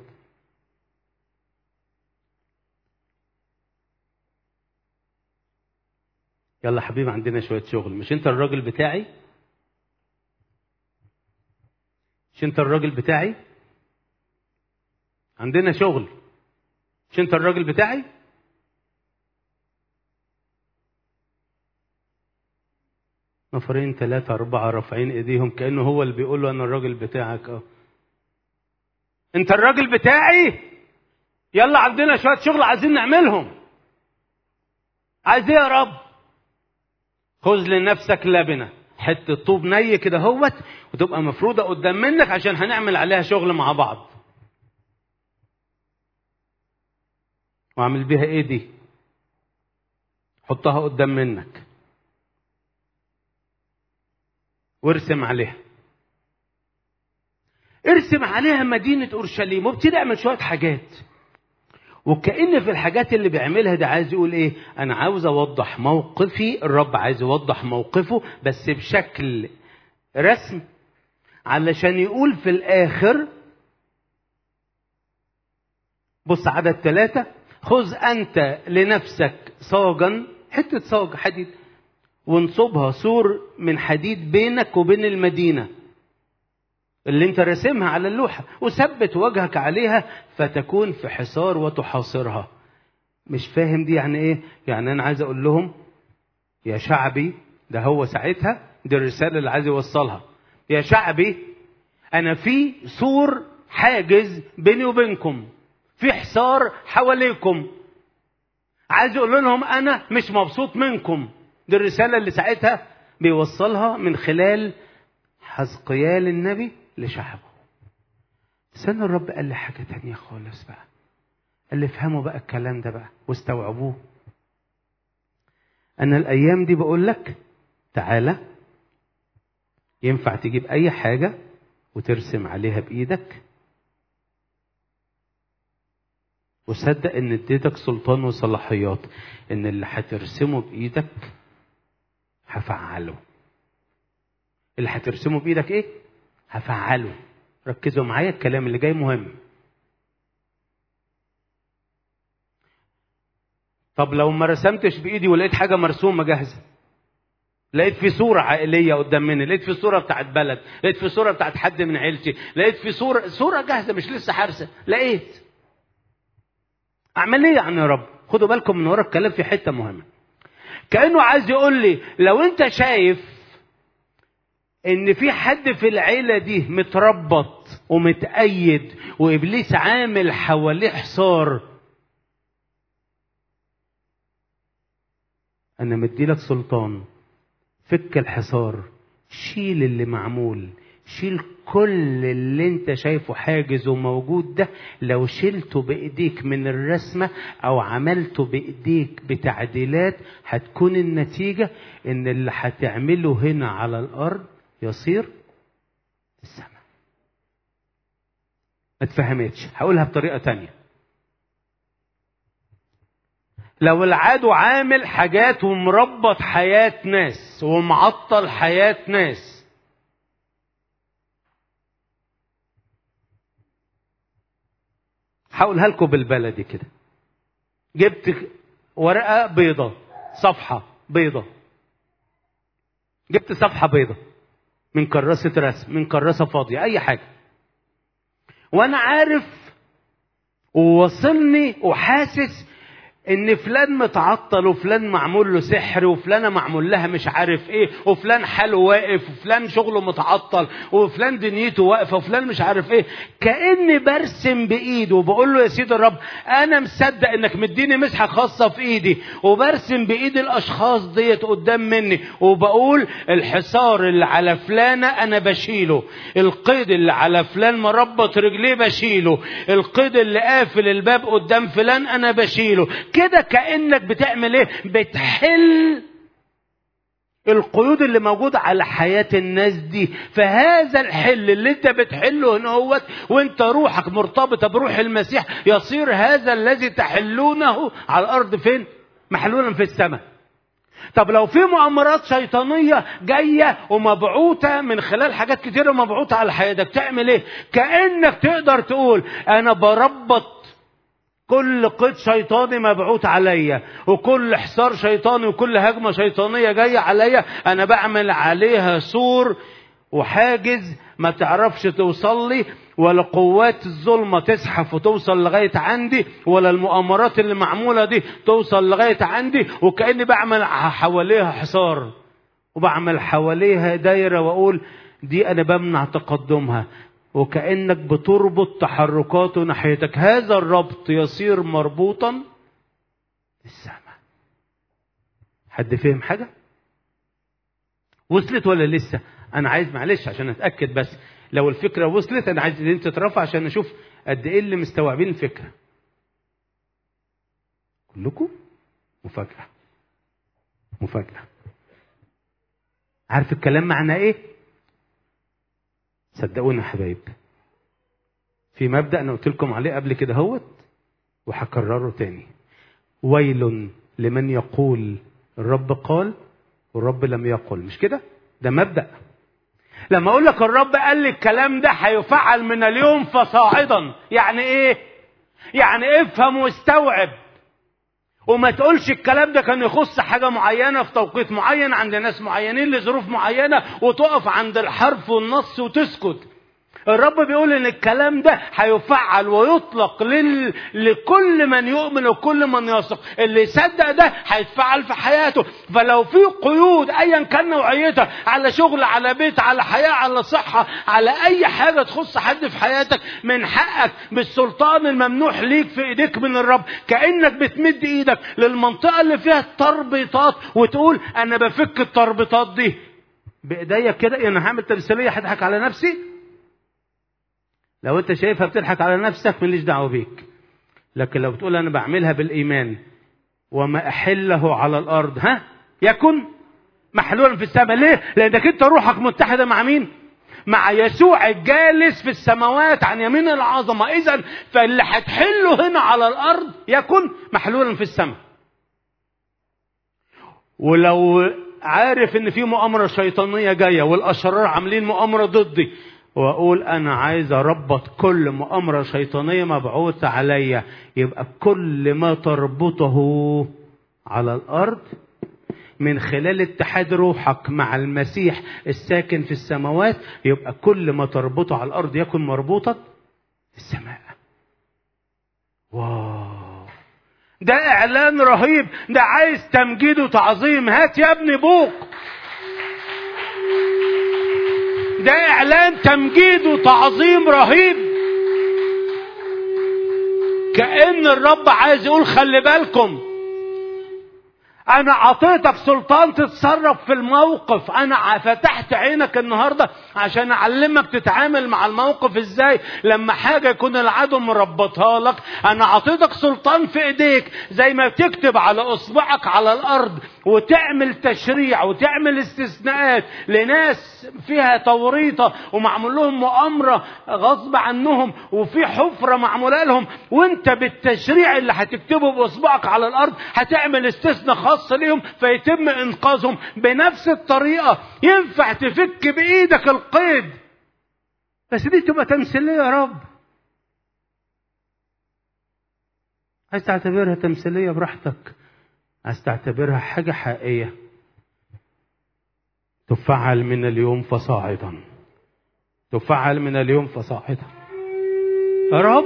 يلا حبيبي عندنا شويه شغل مش انت الراجل بتاعي مش انت الراجل بتاعي عندنا شغل مش انت الراجل بتاعي نفرين ثلاثة أربعة رافعين إيديهم كأنه هو اللي بيقول له أنا الراجل بتاعك أه أنت الراجل بتاعي يلا عندنا شوية شغل عايزين نعملهم عايز إيه يا رب خذ لنفسك لبنة حتة طوب ني كده هوت وتبقى مفروضة قدام منك عشان هنعمل عليها شغل مع بعض واعمل بيها ايه دي حطها قدام منك وارسم عليها ارسم عليها مدينة أورشليم وابتدي اعمل شوية حاجات وكأن في الحاجات اللي بيعملها ده عايز يقول ايه انا عاوز اوضح موقفي الرب عايز يوضح موقفه بس بشكل رسم علشان يقول في الاخر بص عدد ثلاثة خذ انت لنفسك صاجا حتة صاج حديد وانصبها سور من حديد بينك وبين المدينة اللي انت راسمها على اللوحة وثبت وجهك عليها فتكون في حصار وتحاصرها مش فاهم دي يعني ايه يعني انا عايز اقول لهم يا شعبي ده هو ساعتها دي الرساله اللي عايز يوصلها يا شعبي انا في سور حاجز بيني وبينكم في حصار حواليكم عايز يقول لهم انا مش مبسوط منكم دي الرساله اللي ساعتها بيوصلها من خلال حزقيال النبي لشعبه استنى الرب قال لي حاجه تانية خالص بقى قال لي افهموا بقى الكلام ده بقى واستوعبوه انا الايام دي بقول لك تعالى ينفع تجيب اي حاجه وترسم عليها بايدك وصدق ان اديتك سلطان وصلاحيات ان اللي هترسمه بايدك هفعله اللي هترسمه بايدك ايه هفعله ركزوا معايا الكلام اللي جاي مهم طب لو ما رسمتش بايدي ولقيت حاجه مرسومه جاهزه لقيت في صورة عائلية قدام مني، لقيت في صورة بتاعت بلد، لقيت في صورة بتاعت حد من عيلتي، لقيت في صورة صورة جاهزة مش لسه حارسة، لقيت. أعمل إيه يعني يا رب؟ خدوا بالكم من ورا الكلام في حتة مهمة. كأنه عايز يقول لي لو أنت شايف إن في حد في العيلة دي متربط ومتأيد وإبليس عامل حواليه حصار أنا مديلك سلطان فك الحصار شيل اللي معمول شيل كل اللي انت شايفه حاجز وموجود ده لو شلته بايديك من الرسمه او عملته بايديك بتعديلات هتكون النتيجه ان اللي هتعمله هنا على الارض يصير السماء ما اتفهمتش هقولها بطريقه تانية لو العدو عامل حاجات ومربط حياة ناس ومعطل حياة ناس هقولها لكم بالبلدي كده جبت ورقة بيضة صفحة بيضة جبت صفحة بيضة من كراسة رسم من كراسة فاضية أي حاجة وأنا عارف ووصلني وحاسس ان فلان متعطل وفلان معمول له سحر وفلانه معمول لها مش عارف ايه وفلان حاله واقف وفلان شغله متعطل وفلان دنيته واقفه وفلان مش عارف ايه كاني برسم بايده وبقول له يا سيدي الرب انا مصدق انك مديني مسحه خاصه في ايدي وبرسم بايد الاشخاص ديت قدام مني وبقول الحصار اللي على فلانه انا بشيله القيد اللي على فلان مربط رجليه بشيله القيد اللي قافل الباب قدام فلان انا بشيله كده كانك بتعمل ايه بتحل القيود اللي موجودة على حياة الناس دي فهذا الحل اللي انت بتحله هنا هوت وانت روحك مرتبطة بروح المسيح يصير هذا الذي تحلونه على الارض فين محلولا في السماء طب لو في مؤامرات شيطانية جاية ومبعوثة من خلال حاجات كتيرة مبعوثة على حياتك تعمل ايه كأنك تقدر تقول انا بربط كل قيد شيطاني مبعوث عليا وكل حصار شيطاني وكل هجمه شيطانيه جايه عليا انا بعمل عليها سور وحاجز ما تعرفش توصل لي ولا قوات الظلمه تزحف وتوصل لغايه عندي ولا المؤامرات اللي معموله دي توصل لغايه عندي وكاني بعمل حواليها حصار وبعمل حواليها دايره واقول دي انا بمنع تقدمها وكأنك بتربط تحركاته ناحيتك هذا الربط يصير مربوطا بالسماء حد فهم حاجة وصلت ولا لسه انا عايز معلش عشان اتأكد بس لو الفكرة وصلت انا عايز ان انت ترفع عشان اشوف قد ايه اللي مستوعبين الفكرة كلكم مفاجأة مفاجأة عارف الكلام معناه ايه صدقوني يا حبايب في مبدا انا قلت لكم عليه قبل كده هوت وهكرره تاني ويل لمن يقول الرب قال والرب لم يقل مش كده ده مبدا لما اقول لك الرب قال لي الكلام ده هيفعل من اليوم فصاعدا يعني ايه يعني افهم واستوعب وما تقولش الكلام ده كان يخص حاجة معينة في توقيت معين عند ناس معينين لظروف معينة وتقف عند الحرف والنص وتسكت الرب بيقول ان الكلام ده هيفعل ويطلق لل... لكل من يؤمن وكل من يثق اللي يصدق ده هيتفعل في حياته فلو في قيود ايا كان نوعيتها على شغل على بيت على حياه على صحه على اي حاجه تخص حد في حياتك من حقك بالسلطان الممنوح ليك في ايديك من الرب كانك بتمد ايدك للمنطقه اللي فيها التربيطات وتقول انا بفك التربيطات دي بايديا كده انا هعمل تمثيليه هضحك على نفسي لو انت شايفها بتضحك على نفسك ماليش دعوه بيك لكن لو بتقول انا بعملها بالايمان وما احله على الارض ها يكن محلولا في السماء ليه لانك انت روحك متحده مع مين مع يسوع الجالس في السماوات عن يمين العظمه اذا فاللي هتحله هنا على الارض يكن محلولا في السماء ولو عارف ان في مؤامره شيطانيه جايه والاشرار عاملين مؤامره ضدي واقول انا عايز اربط كل مؤامره شيطانيه مبعوثه عليا يبقى كل ما تربطه على الارض من خلال اتحاد روحك مع المسيح الساكن في السماوات يبقى كل ما تربطه على الارض يكن مربوطا في السماء واو ده اعلان رهيب ده عايز تمجيد وتعظيم هات يا ابني بوق ده اعلان تمجيد وتعظيم رهيب كأن الرب عايز يقول خلي بالكم انا اعطيتك سلطان تتصرف في الموقف انا فتحت عينك النهارده عشان اعلمك تتعامل مع الموقف ازاي لما حاجه يكون العدو مربطها لك انا اعطيتك سلطان في ايديك زي ما تكتب على اصبعك على الارض وتعمل تشريع وتعمل استثناءات لناس فيها توريطه ومعمول لهم مؤامره غصب عنهم وفي حفره معموله لهم وانت بالتشريع اللي هتكتبه باصبعك على الارض هتعمل استثناء خاص ليهم فيتم انقاذهم بنفس الطريقه ينفع تفك بايدك القيد بس دي تبقى تمثيليه يا رب عايز تعتبرها تمثيليه براحتك عايز تعتبرها حاجه حقيقيه تفعل من اليوم فصاعدا تفعل من اليوم فصاعدا يا رب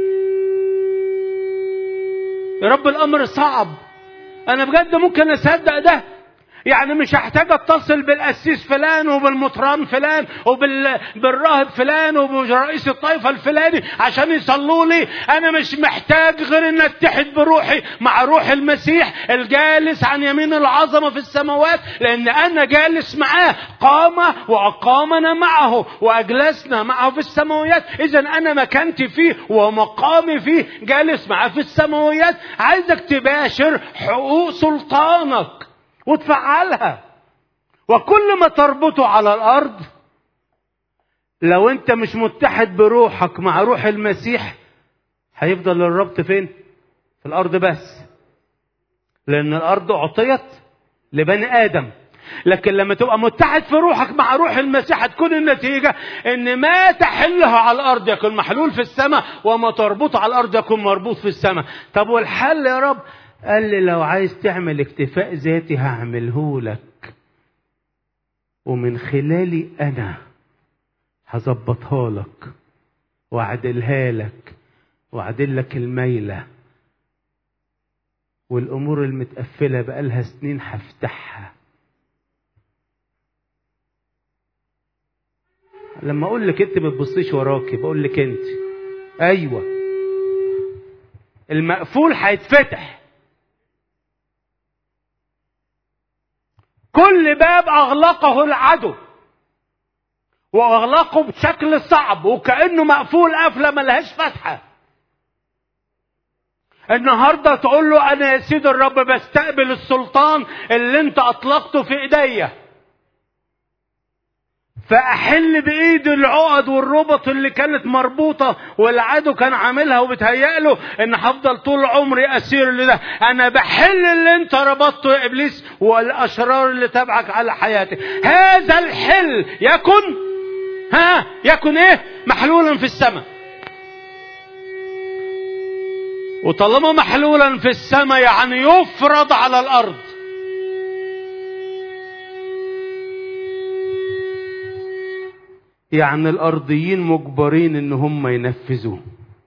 يا رب الامر صعب انا بجد ممكن اصدق ده يعني مش هحتاج اتصل بالقسيس فلان وبالمطران فلان وبالراهب فلان وبرئيس الطائفة الفلاني عشان يصلوا لي انا مش محتاج غير ان اتحد بروحي مع روح المسيح الجالس عن يمين العظمة في السماوات لان انا جالس معاه قام واقامنا معه واجلسنا معه في السماويات اذا انا مكانتي فيه ومقامي فيه جالس معاه في السماويات عايزك تباشر حقوق سلطانك وتفعلها وكل ما تربطه على الارض لو انت مش متحد بروحك مع روح المسيح هيفضل الربط فين في الارض بس لان الارض اعطيت لبني ادم لكن لما تبقى متحد في روحك مع روح المسيح هتكون النتيجة ان ما تحله على الارض يكون محلول في السماء وما تربطه على الارض يكون مربوط في السماء طب والحل يا رب قال لي لو عايز تعمل اكتفاء ذاتي هعمله لك ومن خلالي انا هظبطها لك واعدلها لك واعدل لك الميله والامور المتقفله بقالها سنين هفتحها لما اقول لك انت ما تبصيش وراكي بقول لك انت ايوه المقفول هيتفتح كل باب اغلقه العدو واغلقه بشكل صعب وكانه مقفول قفله ملهاش فتحه النهارده تقول له انا يا سيد الرب بستقبل السلطان اللي انت اطلقته في ايديا فاحل بايد العقد والربط اللي كانت مربوطه والعدو كان عاملها وبتهيأ له ان هفضل طول عمري اسير لده انا بحل اللي انت ربطته يا ابليس والاشرار اللي تبعك على حياتي هذا الحل يكن ها يكن ايه محلولا في السماء وطالما محلولا في السماء يعني يفرض على الارض يعني الارضيين مجبرين ان هم ينفذوه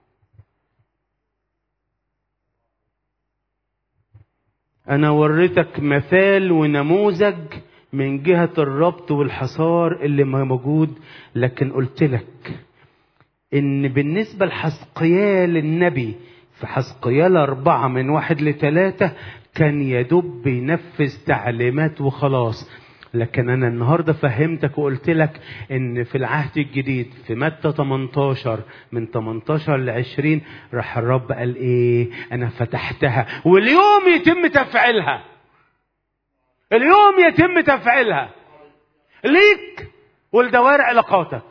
انا وريتك مثال ونموذج من جهة الربط والحصار اللي موجود لكن قلت لك ان بالنسبة لحسقيال النبي في حسقيال أربعة من واحد لثلاثة كان يدب ينفذ تعليمات وخلاص لكن أنا النهاردة فهمتك وقلت لك إن في العهد الجديد في متى 18 من 18 ل 20 راح الرب قال إيه؟ أنا فتحتها واليوم يتم تفعيلها. اليوم يتم تفعيلها. ليك ولدوائر علاقاتك.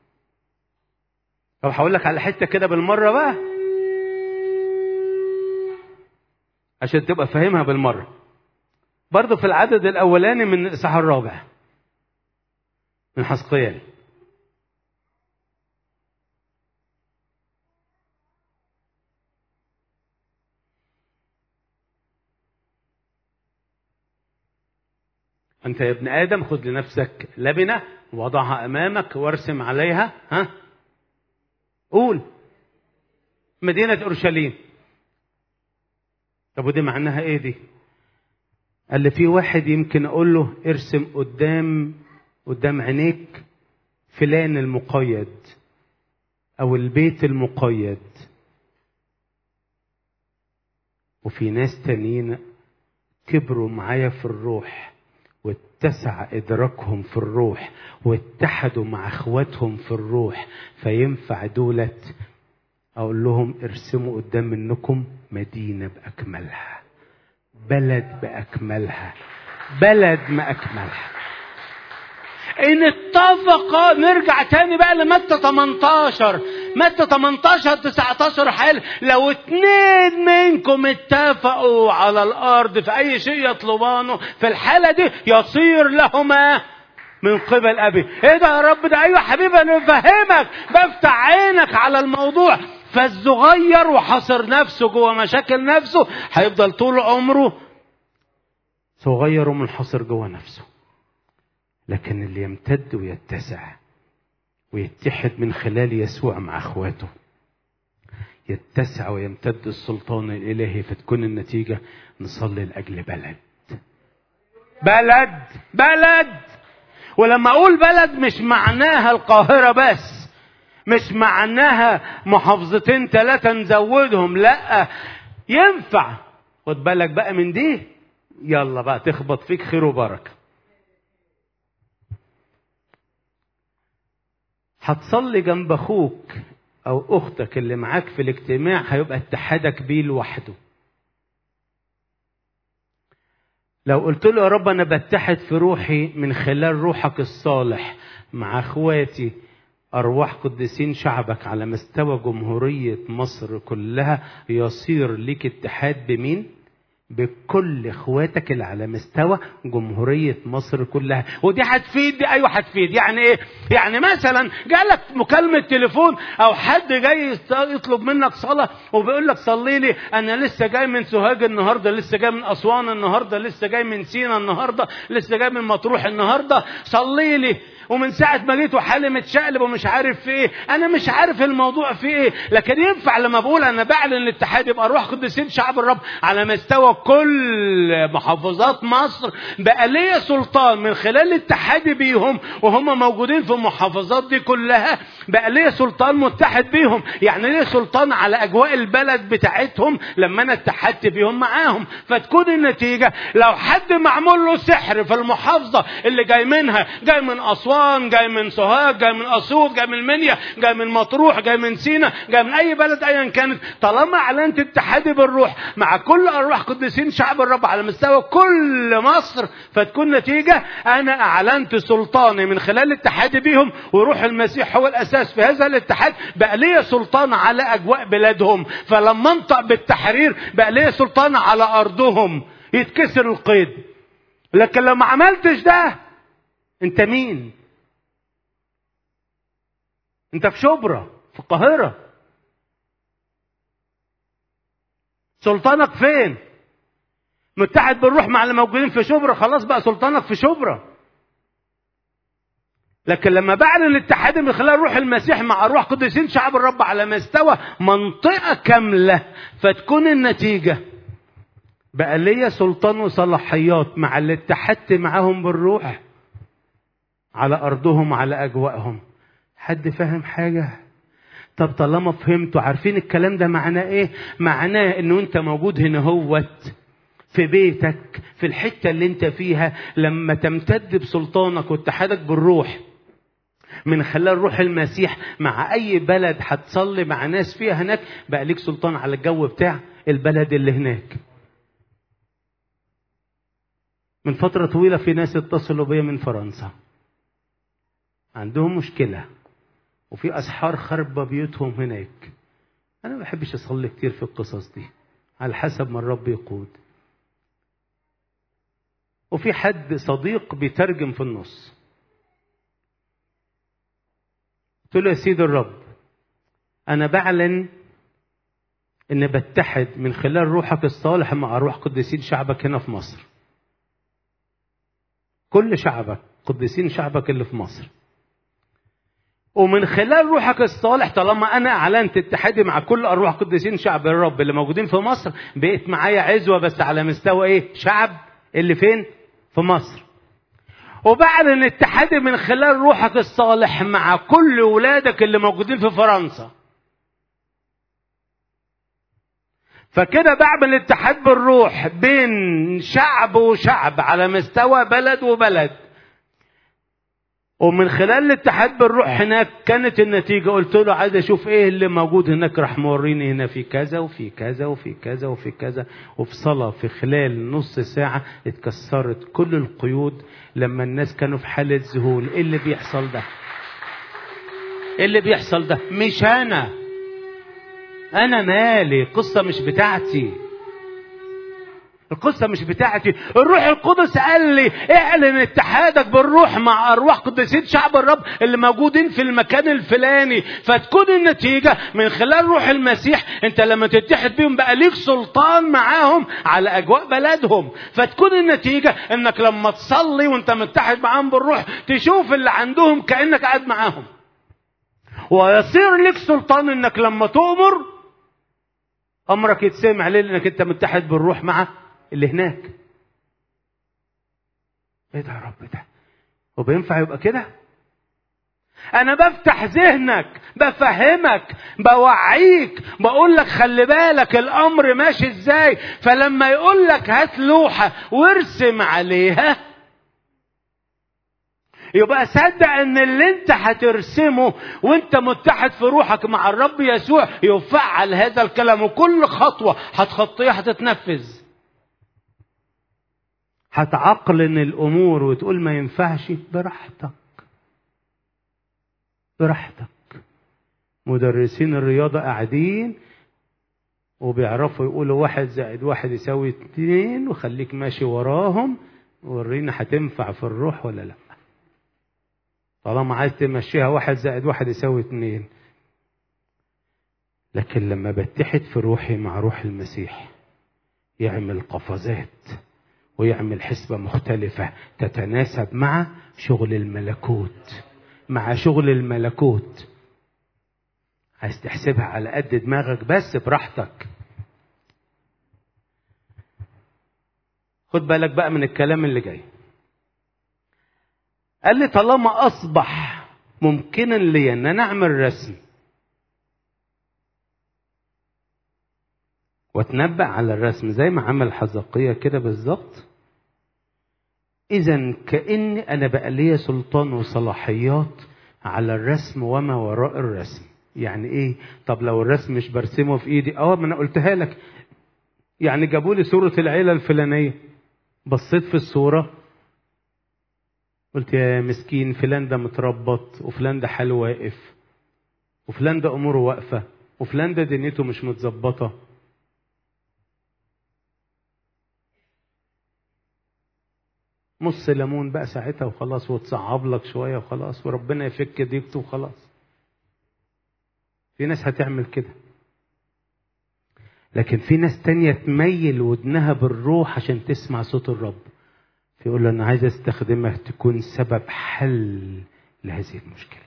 طب هقول لك على حتة كده بالمرة بقى. عشان تبقى فاهمها بالمرة. برضه في العدد الأولاني من الإصحاح الرابع من حسقيال أنت يا ابن آدم خذ لنفسك لبنة وضعها أمامك وارسم عليها ها قول مدينة أورشليم طب ودي معناها إيه دي؟ قال لي في واحد يمكن اقول له ارسم قدام قدام عينيك فلان المقيد او البيت المقيد وفي ناس تانيين كبروا معايا في الروح واتسع ادراكهم في الروح واتحدوا مع اخواتهم في الروح فينفع دولت اقول لهم ارسموا قدام منكم مدينه باكملها بلد باكملها بلد ما اكملها ان اتفق نرجع تاني بقى لمتى 18 متى 18 19 حال لو اتنين منكم اتفقوا على الارض في اي شيء يطلبانه في الحاله دي يصير لهما من قبل ابي ايه ده يا رب ده ايوه حبيبي انا بفهمك بفتح عينك على الموضوع فالصغير وحاصر نفسه جوه مشاكل نفسه هيفضل طول عمره صغير ومنحصر جوه نفسه لكن اللي يمتد ويتسع ويتحد من خلال يسوع مع اخواته يتسع ويمتد السلطان الالهي فتكون النتيجه نصلي لاجل بلد بلد بلد ولما اقول بلد مش معناها القاهره بس مش معناها محافظتين ثلاثه نزودهم لا ينفع خد بالك بقى من دي يلا بقى تخبط فيك خير وبركه هتصلي جنب اخوك او اختك اللي معاك في الاجتماع هيبقى اتحادك بيه لوحده لو قلت له يا رب انا بتحد في روحي من خلال روحك الصالح مع اخواتي ارواح قديسين شعبك على مستوى جمهوريه مصر كلها يصير ليك اتحاد بمين بكل اخواتك اللي على مستوى جمهورية مصر كلها ودي هتفيد دي ايوه هتفيد يعني ايه يعني مثلا جالك مكالمة تليفون او حد جاي يطلب منك صلاة وبيقول لك صلي لي انا لسه جاي من سوهاج النهاردة لسه جاي من اسوان النهاردة لسه جاي من سينا النهاردة لسه جاي من مطروح النهاردة صلي لي ومن ساعة ما جيت وحالي متشقلب ومش عارف في ايه انا مش عارف الموضوع في ايه لكن ينفع لما بقول انا بعلن الاتحاد يبقى روح قدسين شعب الرب على مستوى كل محافظات مصر بقى ليا سلطان من خلال اتحادي بيهم وهم موجودين في المحافظات دي كلها بقى ليا سلطان متحد بيهم يعني ليا سلطان على اجواء البلد بتاعتهم لما انا اتحدت بيهم معاهم فتكون النتيجة لو حد معمول له سحر في المحافظة اللي جاي منها جاي من اسوان أسوان جاي من سوهاج جاي من أسيوط جاي من المنيا جاي من مطروح جاي من سينا جاي من أي بلد أيا كانت طالما أعلنت اتحادي بالروح مع كل أرواح قديسين شعب الرب على مستوى كل مصر فتكون نتيجة أنا أعلنت سلطاني من خلال اتحادي بيهم وروح المسيح هو الأساس في هذا الاتحاد بقى لي سلطان على أجواء بلادهم فلما انطق بالتحرير بقى لي سلطان على أرضهم يتكسر القيد لكن لو ما عملتش ده انت مين انت في شبرا في القاهرة سلطانك فين متحد بالروح مع اللي موجودين في شبرا خلاص بقى سلطانك في شبرا لكن لما بعلن الاتحاد من خلال روح المسيح مع ارواح قديسين شعب الرب على مستوى منطقه كامله فتكون النتيجه بقى ليا سلطان وصلاحيات مع اللي اتحدت معاهم بالروح على ارضهم على اجوائهم حد فاهم حاجه طب طالما فهمتوا عارفين الكلام ده معناه ايه معناه انه انت موجود هنا هوت في بيتك في الحته اللي انت فيها لما تمتد بسلطانك واتحادك بالروح من خلال روح المسيح مع اي بلد هتصلي مع ناس فيها هناك بقى ليك سلطان على الجو بتاع البلد اللي هناك من فترة طويلة في ناس اتصلوا بيا من فرنسا عندهم مشكلة وفي أسحار خربة بيوتهم هناك أنا ما بحبش أصلي كتير في القصص دي على حسب ما الرب يقود وفي حد صديق بيترجم في النص قلت له يا سيد الرب أنا بعلن إن بتحد من خلال روحك الصالح مع روح قديسين شعبك هنا في مصر كل شعبك قديسين شعبك اللي في مصر ومن خلال روحك الصالح طالما انا اعلنت اتحادي مع كل ارواح قديسين شعب الرب اللي موجودين في مصر بقيت معايا عزوه بس على مستوى ايه شعب اللي فين في مصر وبعلن اتحادي من خلال روحك الصالح مع كل ولادك اللي موجودين في فرنسا فكده بعمل اتحاد بالروح بين شعب وشعب على مستوى بلد وبلد ومن خلال الاتحاد بالروح هناك كانت النتيجة قلت له عايز اشوف ايه اللي موجود هناك راح موريني هنا في كذا وفي كذا وفي كذا وفي كذا وفي صلاة في خلال نص ساعة اتكسرت كل القيود لما الناس كانوا في حالة ذهول ايه اللي بيحصل ده ايه اللي بيحصل ده مش انا انا مالي قصة مش بتاعتي القصة مش بتاعتي الروح القدس قال لي اعلن اتحادك بالروح مع ارواح قديسين شعب الرب اللي موجودين في المكان الفلاني فتكون النتيجة من خلال روح المسيح انت لما تتحد بيهم بقى ليك سلطان معاهم على اجواء بلدهم فتكون النتيجة انك لما تصلي وانت متحد معاهم بالروح تشوف اللي عندهم كأنك قاعد معاهم ويصير لك سلطان انك لما تؤمر امرك يتسمع ليه لانك انت متحد بالروح مع اللي هناك ايه ده يا رب ده هو بينفع يبقى كده انا بفتح ذهنك بفهمك بوعيك بقول لك خلي بالك الامر ماشي ازاي فلما يقول لك هات لوحه وارسم عليها يبقى صدق ان اللي انت هترسمه وانت متحد في روحك مع الرب يسوع يفعل هذا الكلام وكل خطوه هتخطيها هتتنفذ هتعقلن الامور وتقول ما ينفعش براحتك براحتك مدرسين الرياضه قاعدين وبيعرفوا يقولوا واحد زائد واحد يساوي اتنين وخليك ماشي وراهم ورينا هتنفع في الروح ولا لا طالما عايز تمشيها واحد زائد واحد يساوي اتنين لكن لما بتحد في روحي مع روح المسيح يعمل قفزات ويعمل حسبة مختلفة تتناسب مع شغل الملكوت مع شغل الملكوت عايز تحسبها على قد دماغك بس براحتك خد بالك بقى من الكلام اللي جاي قال لي طالما اصبح ممكنا لي ان انا اعمل رسم واتنبأ على الرسم زي ما عمل حزقية كده بالظبط اذا كأن انا بقى ليا سلطان وصلاحيات على الرسم وما وراء الرسم يعني ايه طب لو الرسم مش برسمه في ايدي اه ما انا قلتها لك يعني جابوا لي صورة العيلة الفلانية بصيت في الصورة قلت يا مسكين فلان ده متربط وفلان ده حاله واقف وفلان ده اموره واقفه وفلان ده دنيته مش متظبطه مص ليمون بقى ساعتها وخلاص وتصعب لك شويه وخلاص وربنا يفك ضيقته وخلاص في ناس هتعمل كده لكن في ناس تانية تميل ودنها بالروح عشان تسمع صوت الرب فيقول له انا عايز استخدمك تكون سبب حل لهذه المشكله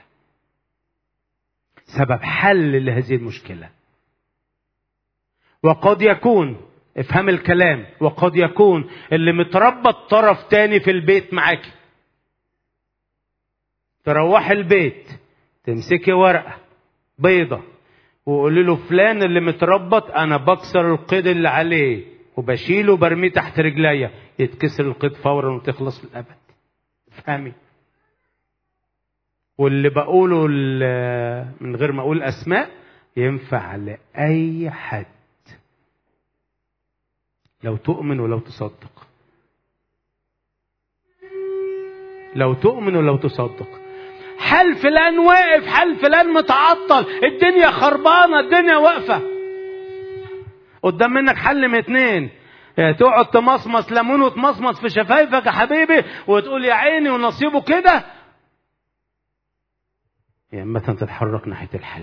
سبب حل لهذه المشكله وقد يكون افهم الكلام وقد يكون اللي متربط طرف تاني في البيت معاكي تروحي البيت تمسكي ورقه بيضه وقولي له فلان اللي متربط انا بكسر القيد اللي عليه وبشيله وبرميه تحت رجليا يتكسر القيد فورا وتخلص للابد افهمي واللي بقوله من غير ما اقول اسماء ينفع لاي حد لو تؤمن ولو تصدق لو تؤمن ولو تصدق حل فلان واقف حل فلان متعطل الدنيا خربانه الدنيا واقفه قدام منك حل من اتنين تقعد تمصمص ليمون وتمصمص في شفايفك يا حبيبي وتقول يا عيني ونصيبه كده يا اما تتحرك ناحيه الحل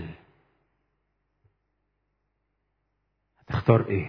هتختار ايه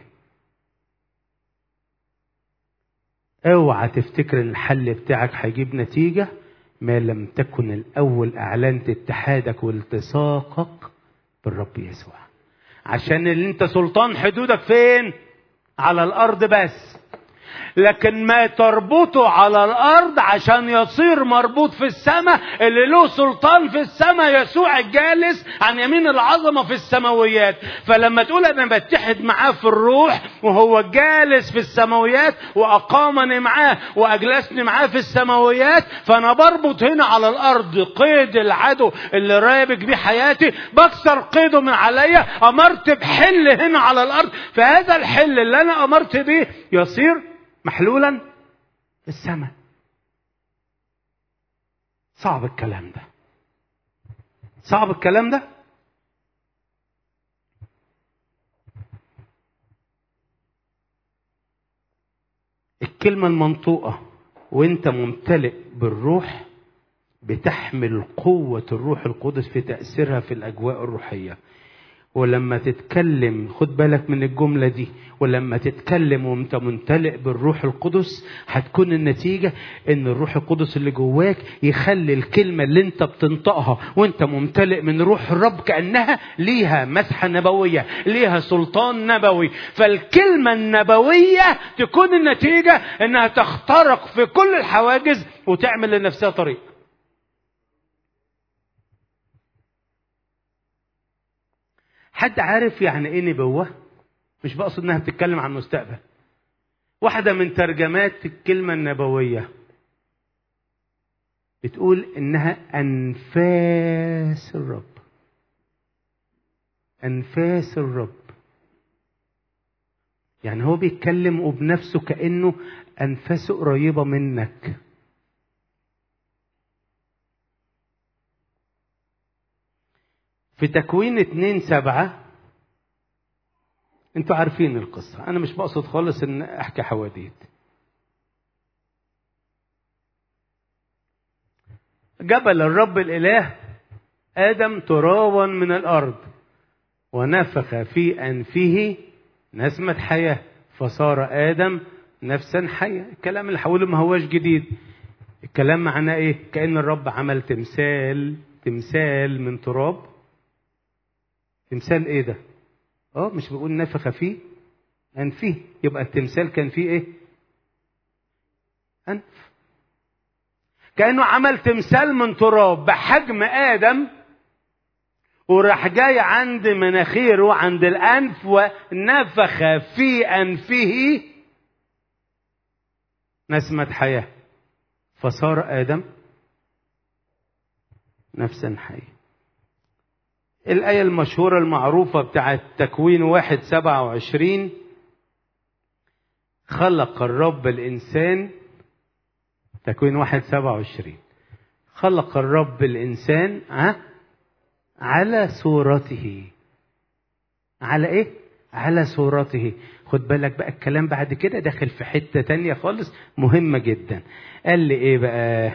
اوعى تفتكر ان الحل بتاعك هيجيب نتيجه ما لم تكن الاول اعلنت اتحادك والتصاقك بالرب يسوع عشان اللي انت سلطان حدودك فين على الارض بس لكن ما تربطه على الارض عشان يصير مربوط في السماء اللي له سلطان في السماء يسوع الجالس عن يمين العظمه في السماويات فلما تقول انا بتحد معاه في الروح وهو جالس في السماويات واقامني معاه واجلسني معاه في السماويات فانا بربط هنا على الارض قيد العدو اللي رابك بيه حياتي بكسر قيده من عليا امرت بحل هنا على الارض فهذا الحل اللي انا امرت بيه يصير محلولا في السماء صعب الكلام ده صعب الكلام ده الكلمة المنطوقة وانت ممتلئ بالروح بتحمل قوة الروح القدس في تأثيرها في الأجواء الروحية ولما تتكلم خد بالك من الجملة دي ولما تتكلم وانت ممتلئ بالروح القدس هتكون النتيجة ان الروح القدس اللي جواك يخلي الكلمة اللي انت بتنطقها وانت ممتلئ من روح الرب كأنها ليها مسحة نبوية ليها سلطان نبوي فالكلمة النبوية تكون النتيجة انها تخترق في كل الحواجز وتعمل لنفسها طريق حد عارف يعني ايه نبوه مش بقصد انها بتتكلم عن المستقبل واحده من ترجمات الكلمه النبويه بتقول انها انفاس الرب انفاس الرب يعني هو بيتكلم وبنفسه كانه انفاسه قريبه منك في تكوين اتنين سبعة انتوا عارفين القصة انا مش بقصد خالص ان احكي حواديت جبل الرب الاله ادم ترابا من الارض ونفخ في انفه نسمة حياة فصار ادم نفسا حية الكلام اللي حوله ما هواش جديد الكلام معناه ايه كأن الرب عمل تمثال تمثال من تراب تمثال ايه ده اه مش بيقول نفخ فيه انفيه يبقى التمثال كان فيه ايه انف كانه عمل تمثال من تراب بحجم ادم وراح جاي عند مناخيره وعند الانف ونفخ في انفه نسمة حياة فصار آدم نفسا حية الآية المشهورة المعروفة بتاعت تكوين واحد سبعة وعشرين خلق الرب الإنسان تكوين واحد سبعة وعشرين خلق الرب الإنسان ها على صورته على إيه؟ على صورته خد بالك بقى الكلام بعد كده داخل في حتة تانية خالص مهمة جدا قال لي إيه بقى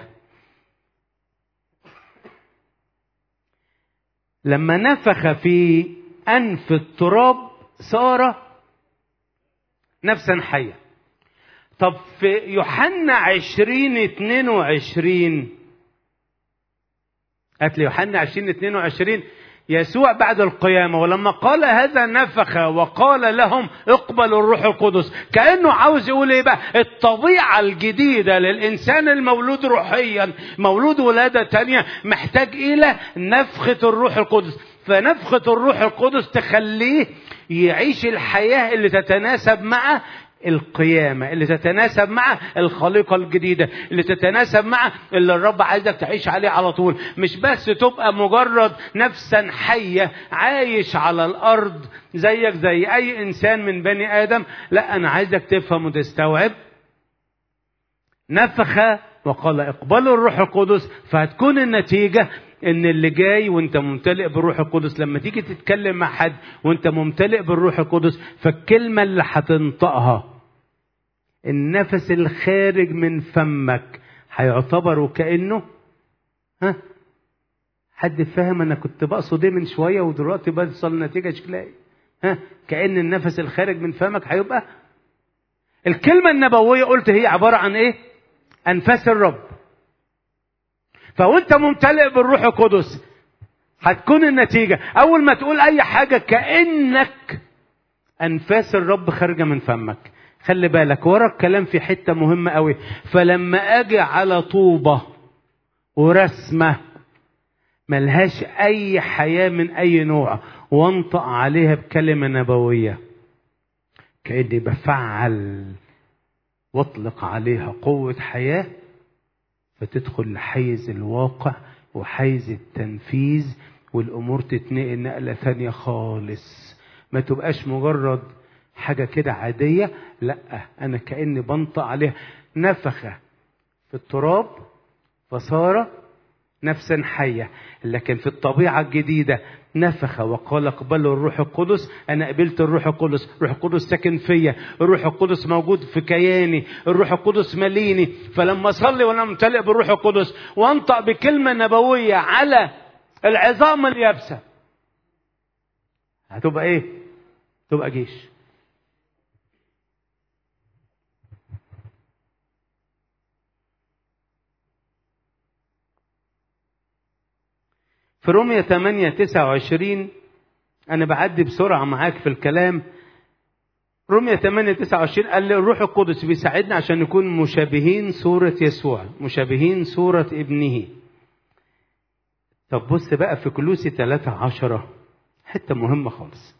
لما نفخ في أنف التراب صار نفسا حية طب في يوحنا عشرين اتنين وعشرين هات لي يوحنا 20 22 يسوع بعد القيامة ولما قال هذا نفخ وقال لهم اقبلوا الروح القدس كأنه عاوز يقول ايه بقى الطبيعة الجديدة للإنسان المولود روحيا مولود ولادة تانية محتاج إلى نفخة الروح القدس فنفخة الروح القدس تخليه يعيش الحياة اللي تتناسب مع القيامة اللي تتناسب مع الخليقة الجديدة اللي تتناسب مع اللي الرب عايزك تعيش عليه على طول مش بس تبقى مجرد نفسا حية عايش على الأرض زيك زي أي إنسان من بني آدم لا أنا عايزك تفهم وتستوعب نفخ وقال اقبلوا الروح القدس فهتكون النتيجة ان اللي جاي وانت ممتلئ بالروح القدس لما تيجي تتكلم مع حد وانت ممتلئ بالروح القدس فالكلمة اللي هتنطقها النفس الخارج من فمك هيعتبر وكأنه ها حد فاهم انا كنت بقصد ايه من شويه ودلوقتي بوصل النتيجه شكلها ايه ها كأن النفس الخارج من فمك هيبقى الكلمة النبوية قلت هي عبارة عن ايه انفاس الرب فوانت ممتلئ بالروح القدس هتكون النتيجة أول ما تقول أي حاجة كأنك أنفاس الرب خارجة من فمك خلي بالك ورا الكلام في حتة مهمة قوي فلما أجي على طوبة ورسمة ملهاش أي حياة من أي نوع وانطق عليها بكلمة نبوية كأني بفعل واطلق عليها قوة حياة فتدخل لحيز الواقع وحيز التنفيذ والامور تتنقل نقله ثانيه خالص ما تبقاش مجرد حاجه كده عاديه لا انا كاني بنطق عليها نفخه في التراب فصار نفسا حيه لكن في الطبيعه الجديده نفخ وقال اقبلوا الروح القدس انا قبلت الروح القدس الروح القدس ساكن فيا الروح القدس موجود في كياني الروح القدس مليني فلما اصلي وانا ممتلئ بالروح القدس وانطق بكلمه نبويه على العظام اليابسه هتبقى ايه تبقى جيش في رومية 8 29 أنا بعدي بسرعة معاك في الكلام رومية 8 29 قال لي الروح القدس بيساعدنا عشان نكون مشابهين صورة يسوع مشابهين صورة ابنه طب بص بقى في كلوسي 3 10 حتة مهمة خالص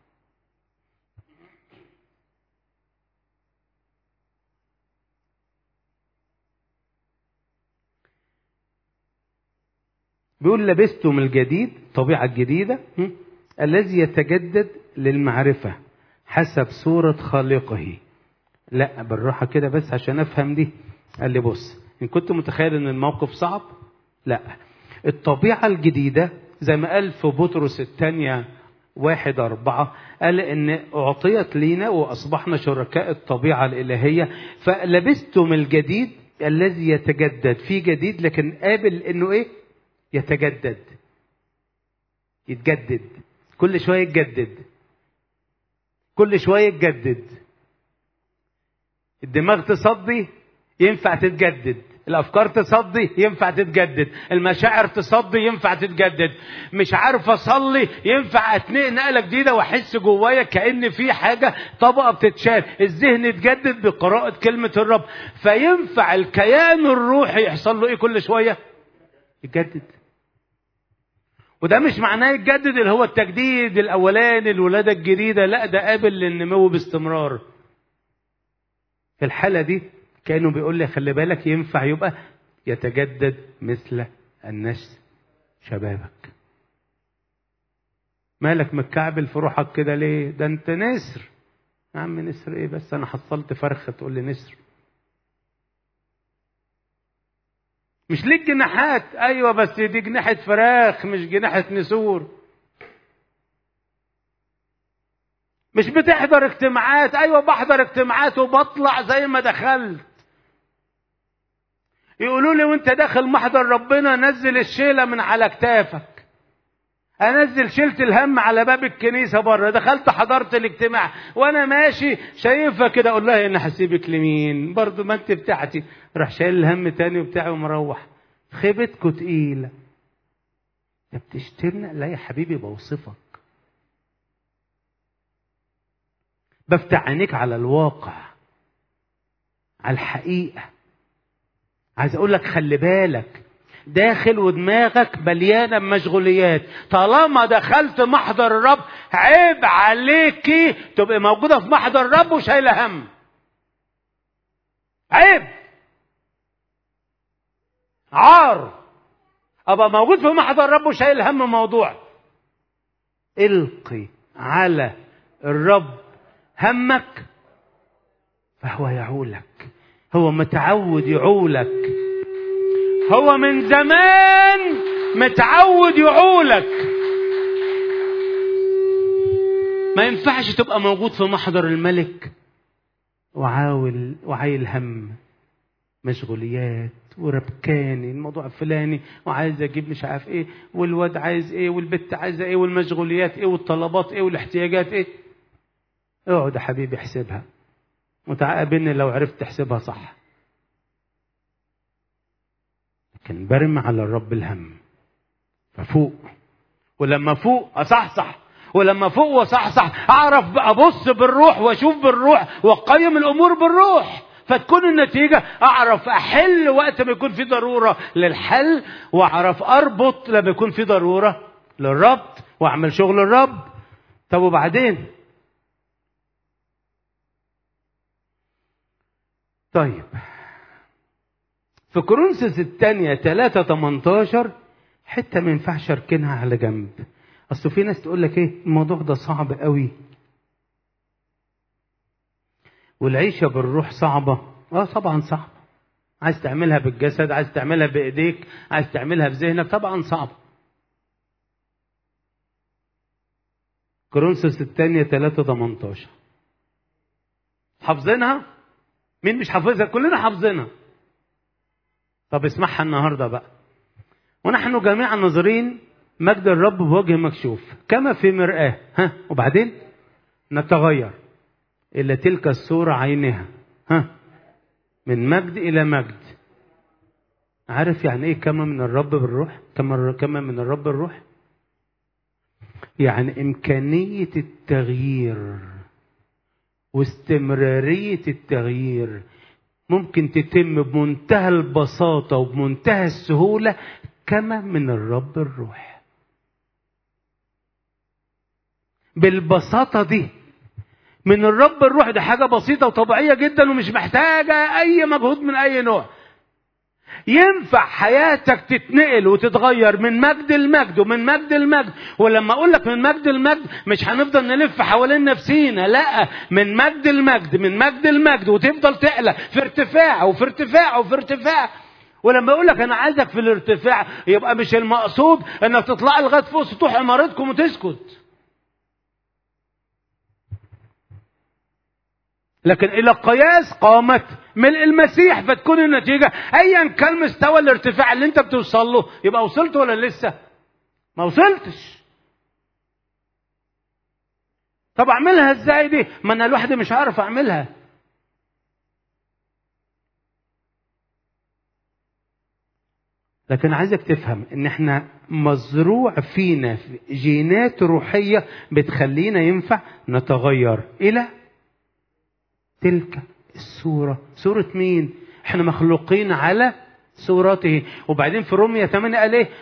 بيقول لبستم الجديد الطبيعة الجديدة الذي يتجدد للمعرفة حسب صورة خالقه لا بالراحة كده بس عشان أفهم دي قال لي بص إن كنت متخيل إن الموقف صعب لا الطبيعة الجديدة زي ما قال في بطرس الثانية واحد أربعة قال إن أعطيت لينا وأصبحنا شركاء الطبيعة الإلهية فلبستم الجديد الذي يتجدد في جديد لكن قابل إنه إيه يتجدد يتجدد كل شويه يتجدد كل شويه يتجدد الدماغ تصدي ينفع تتجدد الافكار تصدي ينفع تتجدد المشاعر تصدي ينفع تتجدد مش عارف اصلي ينفع اتنقل نقله جديده واحس جوايا كان في حاجه طبقه بتتشال الذهن يتجدد بقراءه كلمه الرب فينفع الكيان الروحي يحصل له ايه كل شويه يتجدد وده مش معناه يتجدد اللي هو التجديد الاولاني الولاده الجديده لا ده قابل للنمو باستمرار في الحاله دي كانه بيقول لي خلي بالك ينفع يبقى يتجدد مثل النسل شبابك مالك متكعبل في روحك كده ليه ده انت نسر يا عم نسر ايه بس انا حصلت فرخه تقول لي نسر مش ليك جناحات ايوه بس دي جناحة فراخ مش جناحة نسور مش بتحضر اجتماعات ايوه بحضر اجتماعات وبطلع زي ما دخلت يقولوا لي وانت داخل محضر ربنا نزل الشيله من على كتافك انزل شلت الهم على باب الكنيسه بره دخلت حضرت الاجتماع وانا ماشي شايفها كده اقول لها انا هسيبك لمين برضه ما انت بتاعتي راح شايل الهم تاني وبتاعي ومروح خيبتكوا تقيله انت بتشترنا لا يا حبيبي بوصفك بفتح عينيك على الواقع على الحقيقة عايز اقول لك خلي بالك داخل ودماغك مليانة بمشغوليات طالما دخلت محضر الرب عيب عليكي تبقى موجودة في محضر الرب وشايلة هم عيب عار ابقى موجود في محضر الرب وشايل هم موضوع القي على الرب همك فهو يعولك هو متعود يعولك هو من زمان متعود يعولك ما ينفعش تبقى موجود في محضر الملك وعاول وعايل هم مشغوليات وربكاني الموضوع الفلاني وعايز اجيب مش عارف ايه والواد عايز ايه والبت عايزه ايه والمشغوليات ايه والطلبات ايه والاحتياجات ايه اقعد يا حبيبي احسبها متعاقبني لو عرفت تحسبها صح لكن برمي على الرب الهم ففوق ولما فوق اصحصح ولما فوق وصحصح اعرف ابص بالروح واشوف بالروح واقيم الامور بالروح فتكون النتيجة أعرف أحل وقت ما يكون في ضرورة للحل وأعرف أربط لما يكون في ضرورة للربط وأعمل شغل الرب طب وبعدين طيب في كورنثوس الثانية 3 18 حتة ما ينفعش اركنها على جنب اصل في ناس تقول لك ايه الموضوع ده صعب قوي والعيشة بالروح صعبة اه طبعا صعبة عايز تعملها بالجسد عايز تعملها بايديك عايز تعملها بذهنك طبعا صعبة كورنثوس الثانية 3 18 حافظينها؟ مين مش حافظها؟ كلنا حافظينها. طب اسمعها النهارده بقى. ونحن جميعا ناظرين مجد الرب بوجه مكشوف كما في مرآة ها وبعدين نتغير إلى تلك الصورة عينها ها من مجد إلى مجد عارف يعني إيه كما من الرب بالروح كما كما من الرب الروح يعني إمكانية التغيير واستمرارية التغيير ممكن تتم بمنتهى البساطة وبمنتهى السهولة كما من الرب الروح بالبساطة دي من الرب الروح دي حاجة بسيطة وطبيعية جدا ومش محتاجة أي مجهود من أي نوع ينفع حياتك تتنقل وتتغير من مجد المجد ومن مجد المجد ولما اقول لك من مجد المجد مش هنفضل نلف حوالين نفسينا لا من مجد المجد من مجد المجد وتفضل تعلى في ارتفاع وفي ارتفاع وفي ارتفاع ولما اقول لك انا عايزك في الارتفاع يبقى مش المقصود انك تطلع لغايه فوق سطوح عمارتكم وتسكت لكن الى قياس قامت ملء المسيح فتكون النتيجة ايا كان مستوى الارتفاع اللي انت بتوصل له يبقى وصلت ولا لسه ما وصلتش طب اعملها ازاي دي ما انا لوحدي مش عارف اعملها لكن عايزك تفهم ان احنا مزروع فينا جينات روحية بتخلينا ينفع نتغير الى تلك الصورة صورة مين احنا مخلوقين على صورته وبعدين في رومية 8 قال ايه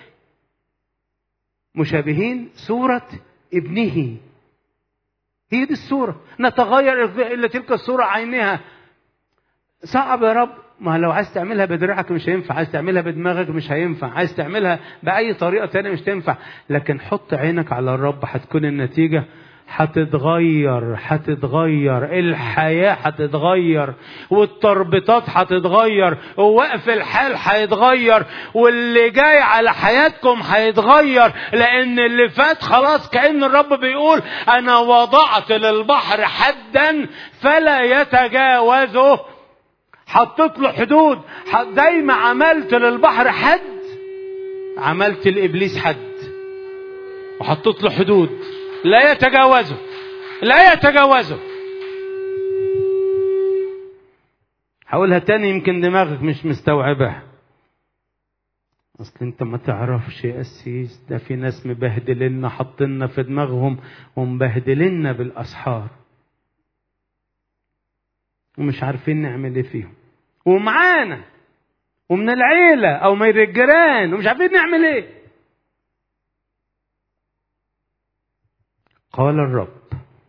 مشابهين صورة ابنه هي دي الصورة نتغير إلا تلك الصورة عينها صعب يا رب ما لو عايز تعملها بدراعك مش هينفع عايز تعملها بدماغك مش هينفع عايز تعملها بأي طريقة تانية مش تنفع لكن حط عينك على الرب هتكون النتيجة هتتغير هتتغير الحياة هتتغير والتربطات هتتغير ووقف الحال هيتغير واللي جاي على حياتكم هيتغير لأن اللي فات خلاص كأن الرب بيقول أنا وضعت للبحر حدا فلا يتجاوزه حطيت له حدود زي ما عملت للبحر حد عملت لإبليس حد وحطيت له حدود لا يتجاوزه لا يتجاوزه هقولها تاني يمكن دماغك مش مستوعبها اصل انت ما تعرفش يا قسيس ده في ناس مبهدلنا حاطيننا في دماغهم ومبهدلنا بالاسحار ومش عارفين نعمل ايه فيهم ومعانا ومن العيلة أو من الجيران ومش عارفين نعمل إيه قال الرب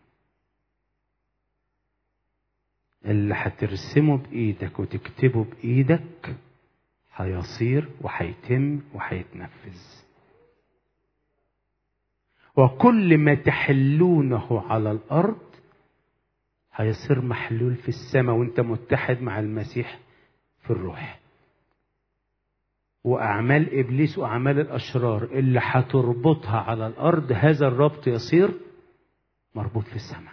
اللي هترسمه بإيدك وتكتبه بإيدك هيصير وهيتم وهيتنفذ وكل ما تحلونه على الأرض هيصير محلول في السماء وانت متحد مع المسيح في الروح وأعمال إبليس وأعمال الأشرار اللي هتربطها على الأرض هذا الربط يصير مربوط في السماء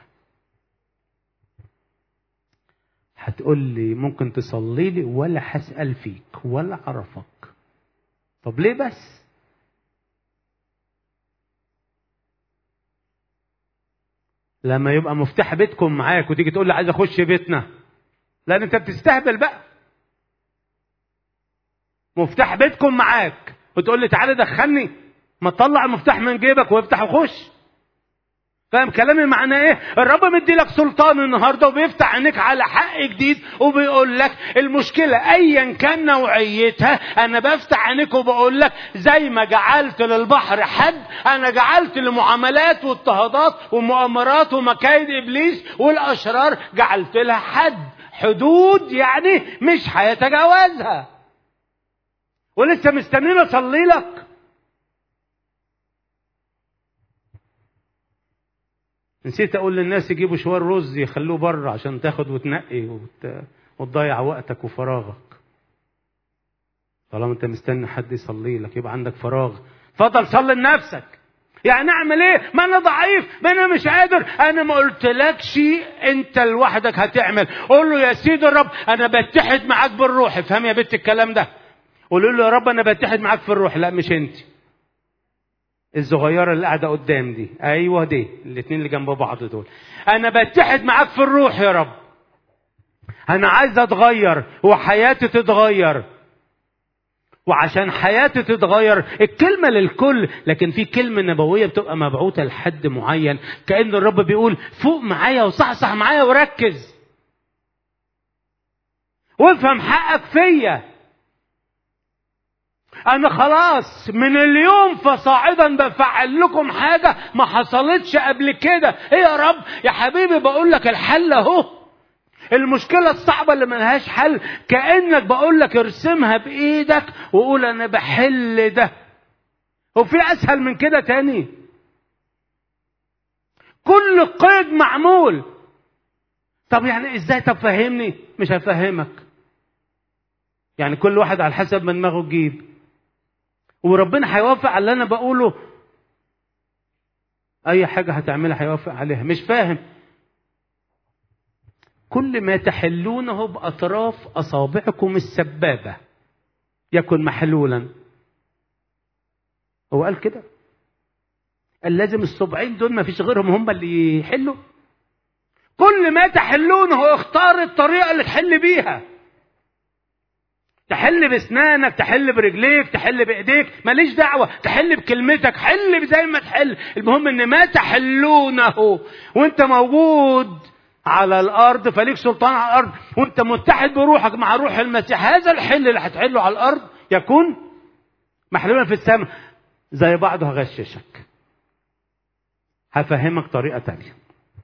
هتقول لي ممكن تصلي لي ولا هسأل فيك ولا أعرفك طب ليه بس لما يبقى مفتاح بيتكم معاك وتيجي تقول لي عايز اخش بيتنا لان انت بتستهبل بقى مفتاح بيتكم معاك وتقول لي تعالى دخلني ما تطلع المفتاح من جيبك وافتح وخش فاهم كلامي معناه ايه الرب مدي لك سلطان النهارده وبيفتح عينيك على حق جديد وبيقول لك المشكله ايا كان نوعيتها انا بفتح عينيك وبقول لك زي ما جعلت للبحر حد انا جعلت لمعاملات واضطهادات ومؤامرات ومكايد ابليس والاشرار جعلت لها حد حدود يعني مش هيتجاوزها ولسه مستنيني اصلي لك نسيت اقول للناس يجيبوا شوار رز يخلوه بره عشان تاخد وتنقي وت... وتضيع وقتك وفراغك طالما انت مستني حد يصلي لك يبقى عندك فراغ اتفضل صلي لنفسك يعني اعمل ايه ما انا ضعيف ما انا مش قادر انا ما قلتلكش انت لوحدك هتعمل قول له يا سيدي الرب انا بتحد معاك بالروح افهم يا بنت الكلام ده قولوا له يا رب انا بتحد معاك في الروح لا مش انت الصغيرة اللي قاعدة قدام دي أيوة دي الاتنين اللي جنب بعض دول أنا بتحد معاك في الروح يا رب أنا عايز أتغير وحياتي تتغير وعشان حياتي تتغير الكلمة للكل لكن في كلمة نبوية بتبقى مبعوثة لحد معين كأن الرب بيقول فوق معايا وصحصح معايا وركز وافهم حقك فيا انا خلاص من اليوم فصاعدا بفعل لكم حاجه ما حصلتش قبل كده ايه يا رب يا حبيبي بقول لك الحل اهو المشكله الصعبه اللي ملهاش حل كانك بقول لك ارسمها بايدك وقول انا بحل ده وفي اسهل من كده تاني كل قيد معمول طب يعني ازاي طب فهمني مش هفهمك يعني كل واحد على حسب ما دماغه تجيب وربنا هيوافق على اللي انا بقوله اي حاجه هتعملها هيوافق عليها مش فاهم كل ما تحلونه باطراف اصابعكم السبابه يكن محلولا هو قال كده قال لازم الصبعين دول ما فيش غيرهم هم اللي يحلوا كل ما تحلونه اختار الطريقه اللي تحل بيها تحل باسنانك تحل برجليك تحل بايديك ماليش دعوه تحل بكلمتك حل زي ما تحل المهم ان ما تحلونه وانت موجود على الارض فليك سلطان على الارض وانت متحد بروحك مع روح المسيح هذا الحل اللي هتحله على الارض يكون محلولا في السماء زي بعضه هغششك هفهمك طريقه تانية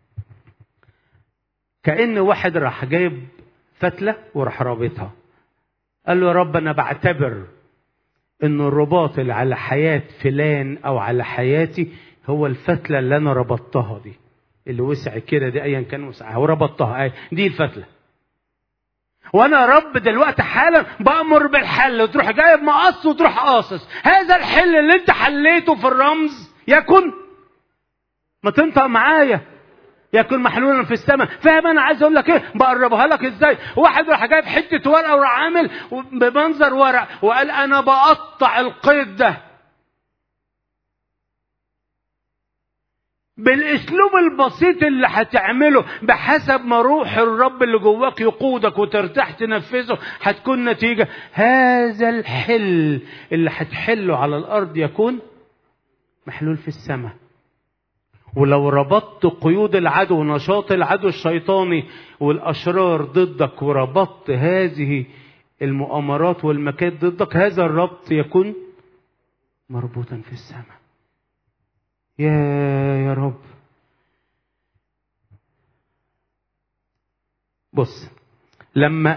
كأن واحد راح جايب فتلة وراح رابطها قال له يا رب انا بعتبر ان الرباط اللي على حياة فلان او على حياتي هو الفتلة اللي انا ربطتها دي اللي وسع كده دي ايا كان وسعها وربطتها اي دي الفتلة وانا يا رب دلوقتي حالا بامر بالحل وتروح جايب مقص وتروح قاصص هذا الحل اللي انت حليته في الرمز يكن ما تنطق معايا يكون محلولا في السماء فاهم انا عايز اقول لك ايه بقربها لك ازاي واحد راح جايب حته ورقه وراح عامل بمنظر ورق وقال انا بقطع القيد ده بالاسلوب البسيط اللي هتعمله بحسب ما روح الرب اللي جواك يقودك وترتاح تنفذه هتكون نتيجه هذا الحل اللي هتحله على الارض يكون محلول في السماء ولو ربطت قيود العدو ونشاط العدو الشيطاني والاشرار ضدك وربطت هذه المؤامرات والمكائد ضدك هذا الربط يكون مربوطا في السماء يا يا رب بص لما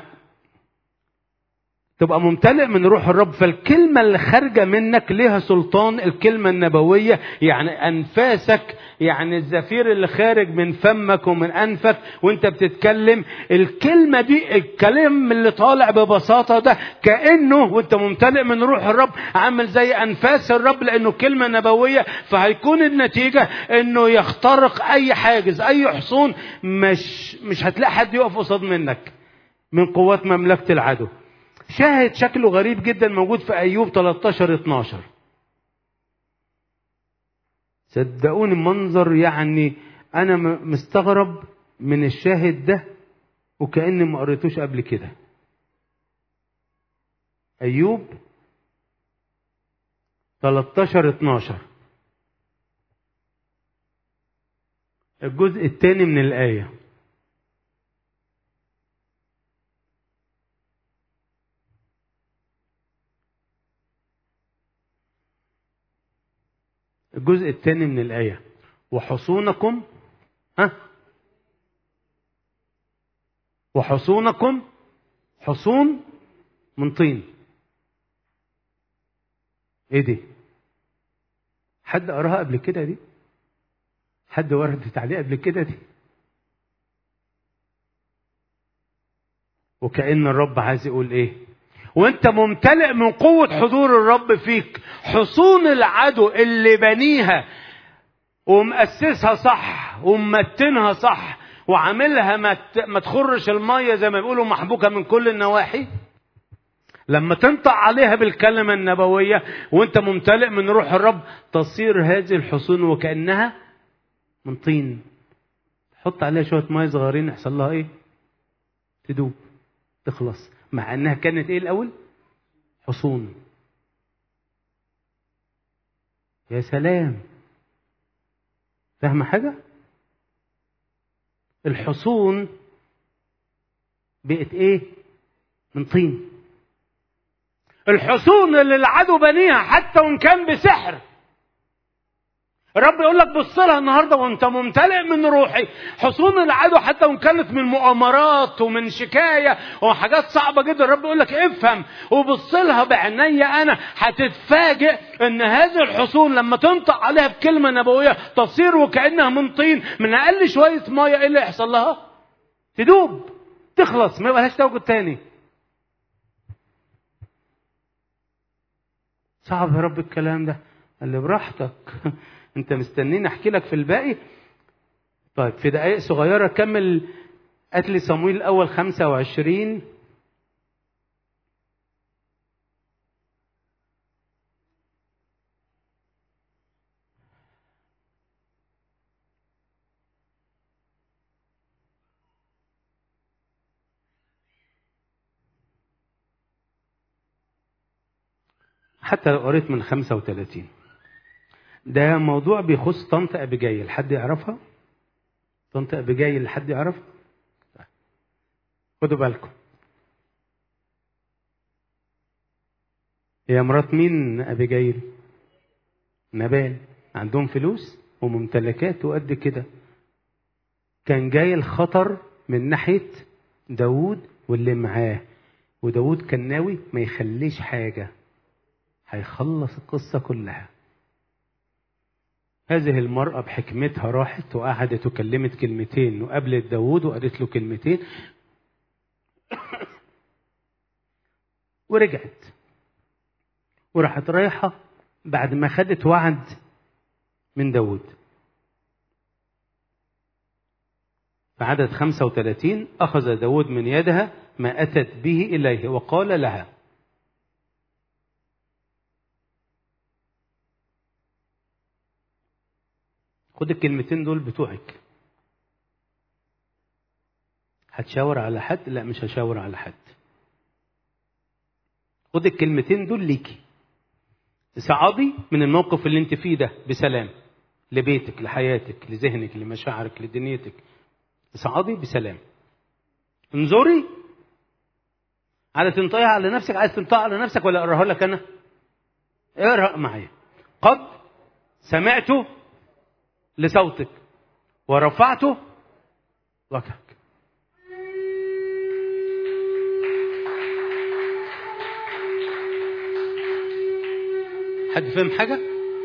تبقى ممتلئ من روح الرب فالكلمة اللي خارجة منك ليها سلطان الكلمة النبوية يعني أنفاسك يعني الزفير اللي خارج من فمك ومن أنفك وانت بتتكلم الكلمة دي الكلام اللي طالع ببساطة ده كأنه وانت ممتلئ من روح الرب عامل زي أنفاس الرب لأنه كلمة نبوية فهيكون النتيجة انه يخترق أي حاجز أي حصون مش مش هتلاقي حد يقف قصاد منك من قوات مملكة العدو شاهد شكله غريب جدا موجود في ايوب 13 12 صدقوني منظر يعني انا مستغرب من الشاهد ده وكاني ما قريتوش قبل كده ايوب 13 12 الجزء الثاني من الايه الجزء الثاني من الآية وحصونكم ها وحصونكم حصون من طين ايه دي حد قراها قبل كده دي حد وردت عليه قبل كده دي وكأن الرب عايز يقول ايه وانت ممتلئ من قوة حضور الرب فيك حصون العدو اللي بنيها ومأسسها صح وممتنها صح وعاملها ما تخرش المية زي ما بيقولوا محبوكة من كل النواحي لما تنطق عليها بالكلمة النبوية وانت ممتلئ من روح الرب تصير هذه الحصون وكأنها من طين تحط عليها شوية مية صغيرين يحصل لها ايه تدوب تخلص مع انها كانت ايه الاول حصون يا سلام فاهمة حاجة الحصون بقت ايه من طين الحصون اللي العدو بنيها حتى وان كان بسحر الرب يقول لك بص لها النهارده وانت ممتلئ من روحي حصون العدو حتى وان كانت من مؤامرات ومن شكايه وحاجات صعبه جدا الرب يقول لك افهم وبص لها بعينيا انا هتتفاجئ ان هذه الحصون لما تنطق عليها بكلمه نبويه تصير وكانها من طين من اقل شويه ميه ايه اللي يحصل لها؟ تدوب تخلص ما يبقاش توجد تاني صعب يا رب الكلام ده قال لي براحتك انت مستنيني احكي لك في الباقي طيب في دقائق صغيره كمل قتل صمويل الاول 25 حتى لو قريت من 35 ده موضوع بيخص طنط أبيجايل حد يعرفها؟ طنط أبيجايل حد يعرفها؟ خدوا بالكم هي مرات مين أبيجايل؟ نبال عندهم فلوس وممتلكات وقد كده كان جاي الخطر من ناحية داوود واللي معاه وداوود كان ناوي ما يخليش حاجة هيخلص القصة كلها هذه المرأة بحكمتها راحت وقعدت وكلمت كلمتين وقابلت داوود وقالت له كلمتين ورجعت وراحت رايحة بعد ما خدت وعد من داوود في عدد 35 أخذ داود من يدها ما أتت به إليه وقال لها خد الكلمتين دول بتوعك هتشاور على حد لا مش هشاور على حد خد الكلمتين دول ليكي صعدي من الموقف اللي انت فيه ده بسلام لبيتك لحياتك لذهنك لمشاعرك لدنيتك صعدي بسلام انظري على تنطقها على نفسك عايز تنطقها على نفسك ولا اقراها لك انا اقرا معايا قد سمعت لصوتك ورفعت وجهك حد فهم حاجة؟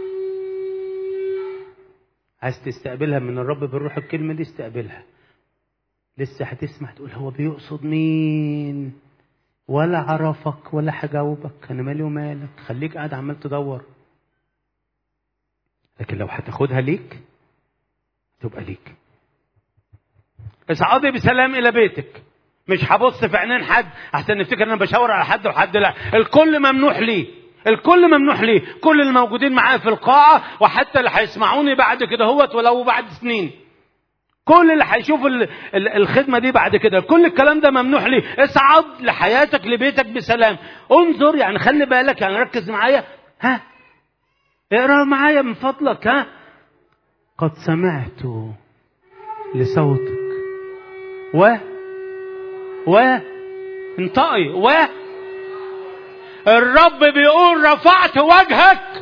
عايز تستقبلها من الرب بالروح الكلمة دي استقبلها لسه هتسمع تقول هو بيقصد مين ولا عرفك ولا هجاوبك انا مالي ومالك خليك قاعد عمال تدور لكن لو هتاخدها ليك تبقى ليك اصعدي بسلام الى بيتك مش هبص في عينين حد احسن نفتكر ان انا بشاور على حد وحد لا الكل ممنوح ليه الكل ممنوح ليه كل الموجودين معايا في القاعة وحتى اللي هيسمعوني بعد كده هوت ولو بعد سنين كل اللي هيشوف الخدمة دي بعد كده كل الكلام ده ممنوح ليه اصعد لحياتك لبيتك بسلام انظر يعني خلي بالك يعني ركز معايا ها اقرا معايا من فضلك ها قد سمعت لصوتك و و انطقي و الرب بيقول رفعت وجهك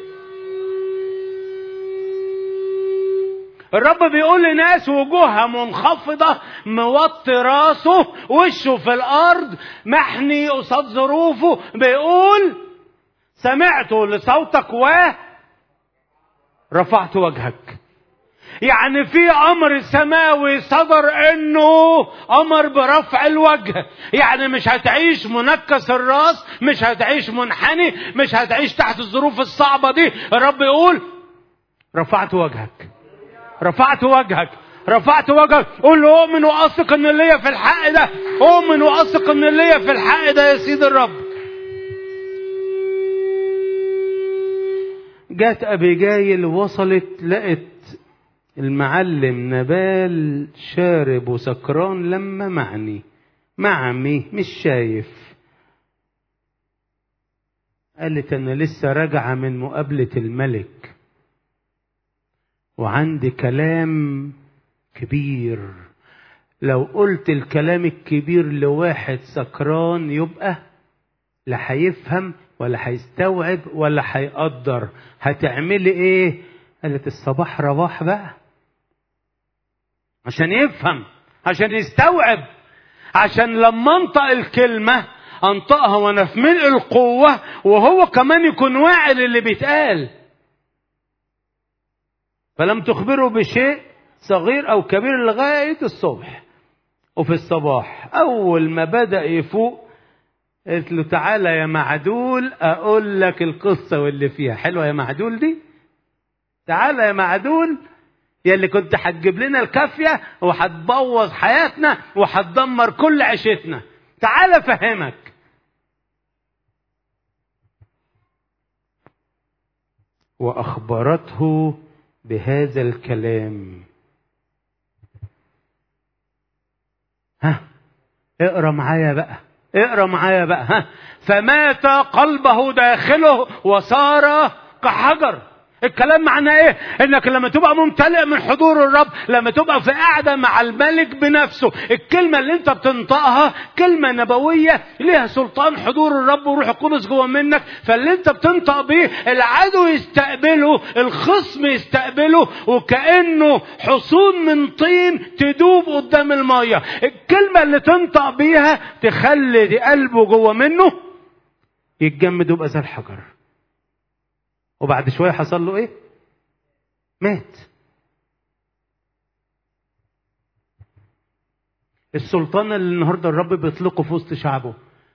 الرب بيقول لناس وجوهها منخفضة موطي راسه وشه في الأرض محني قصاد ظروفه بيقول سمعت لصوتك و رفعت وجهك يعني في امر سماوي صدر انه امر برفع الوجه يعني مش هتعيش منكس الراس مش هتعيش منحني مش هتعيش تحت الظروف الصعبة دي الرب يقول رفعت وجهك رفعت وجهك رفعت وجهك قول له اؤمن واثق ان ليا في الحق ده اؤمن واثق ان ليا في الحق ده يا سيد الرب جات ابيجايل وصلت لقت المعلم نبال شارب وسكران لما معني معمي مش شايف قالت انا لسه راجعه من مقابله الملك وعندي كلام كبير لو قلت الكلام الكبير لواحد سكران يبقى لا هيفهم ولا هيستوعب ولا هيقدر هتعملي ايه قالت الصباح رواح بقى عشان يفهم عشان يستوعب عشان لما انطق الكلمة انطقها وانا في ملء القوة وهو كمان يكون واعي للي بيتقال فلم تخبره بشيء صغير او كبير لغاية الصبح وفي الصباح اول ما بدأ يفوق قلت له تعالى يا معدول اقول لك القصة واللي فيها حلوة يا معدول دي تعالى يا معدول يا اللي كنت هتجيب لنا الكافية وهتبوظ حياتنا وهتدمر كل عيشتنا تعالى فهمك وأخبرته بهذا الكلام ها اقرا معايا بقى اقرا معايا بقى ها فمات قلبه داخله وصار كحجر الكلام معناه ايه انك لما تبقى ممتلئ من حضور الرب لما تبقى في قاعده مع الملك بنفسه الكلمه اللي انت بتنطقها كلمه نبويه ليها سلطان حضور الرب وروح القدس جوه منك فاللي انت بتنطق بيه العدو يستقبله الخصم يستقبله وكانه حصون من طين تدوب قدام الميه الكلمه اللي تنطق بيها تخلي قلبه جوه منه يتجمد ويبقى زي الحجر وبعد شويه حصل له ايه مات السلطان اللي النهارده الرب بيطلقه في وسط شعبه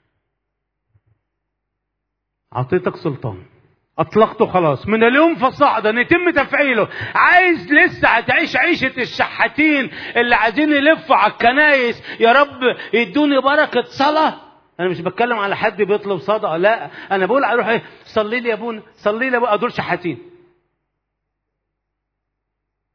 عطيتك سلطان اطلقته خلاص من اليوم فصاعدا يتم تفعيله عايز لسه هتعيش عيشة الشحاتين اللي عايزين يلفوا على الكنايس يا رب يدوني بركة صلاة انا مش بتكلم على حد بيطلب صدقه لا انا بقول اروح ايه صلي لي يا ابونا صلي لي يا ابونا دول شحاتين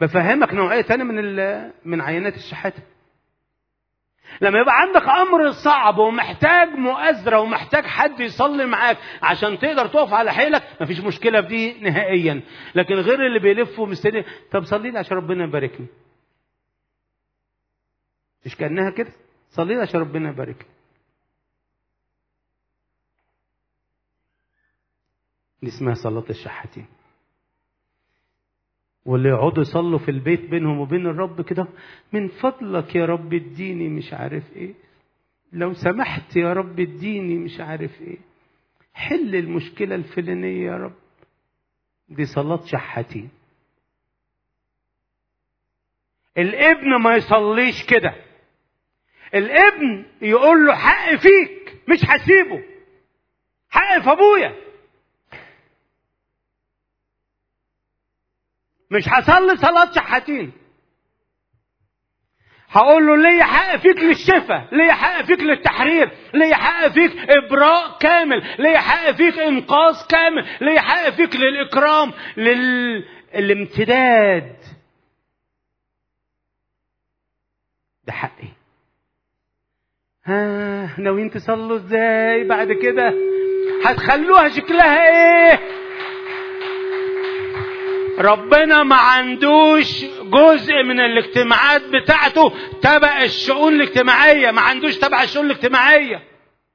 بفهمك نوعيه تانية من من عينات الشحاته لما يبقى عندك امر صعب ومحتاج مؤازره ومحتاج حد يصلي معاك عشان تقدر تقف على حيلك مفيش مشكله في دي نهائيا لكن غير اللي بيلف ومستني طب صلي لي عشان ربنا يباركني مش كانها كده صلي لي عشان ربنا يباركني دي اسمها صلاه الشحاتين واللي يقعدوا يصلوا في البيت بينهم وبين الرب كده من فضلك يا رب اديني مش عارف ايه لو سمحت يا رب اديني مش عارف ايه حل المشكلة الفلانية يا رب دي صلاة شحاتين الابن ما يصليش كده الابن يقول له حق فيك مش هسيبه حق في ابويا مش هصلي صلاة شحاتين هقول له ليا حق فيك للشفاء ليا حق فيك للتحرير ليا حق فيك ابراء كامل ليا حق فيك انقاذ كامل ليا حق فيك للاكرام للامتداد ده حقي ها ناويين تصلوا ازاي بعد كده هتخلوها شكلها ايه ربنا ما عندوش جزء من الاجتماعات بتاعته تبع الشؤون الاجتماعية ما عندوش تبع الشؤون الاجتماعية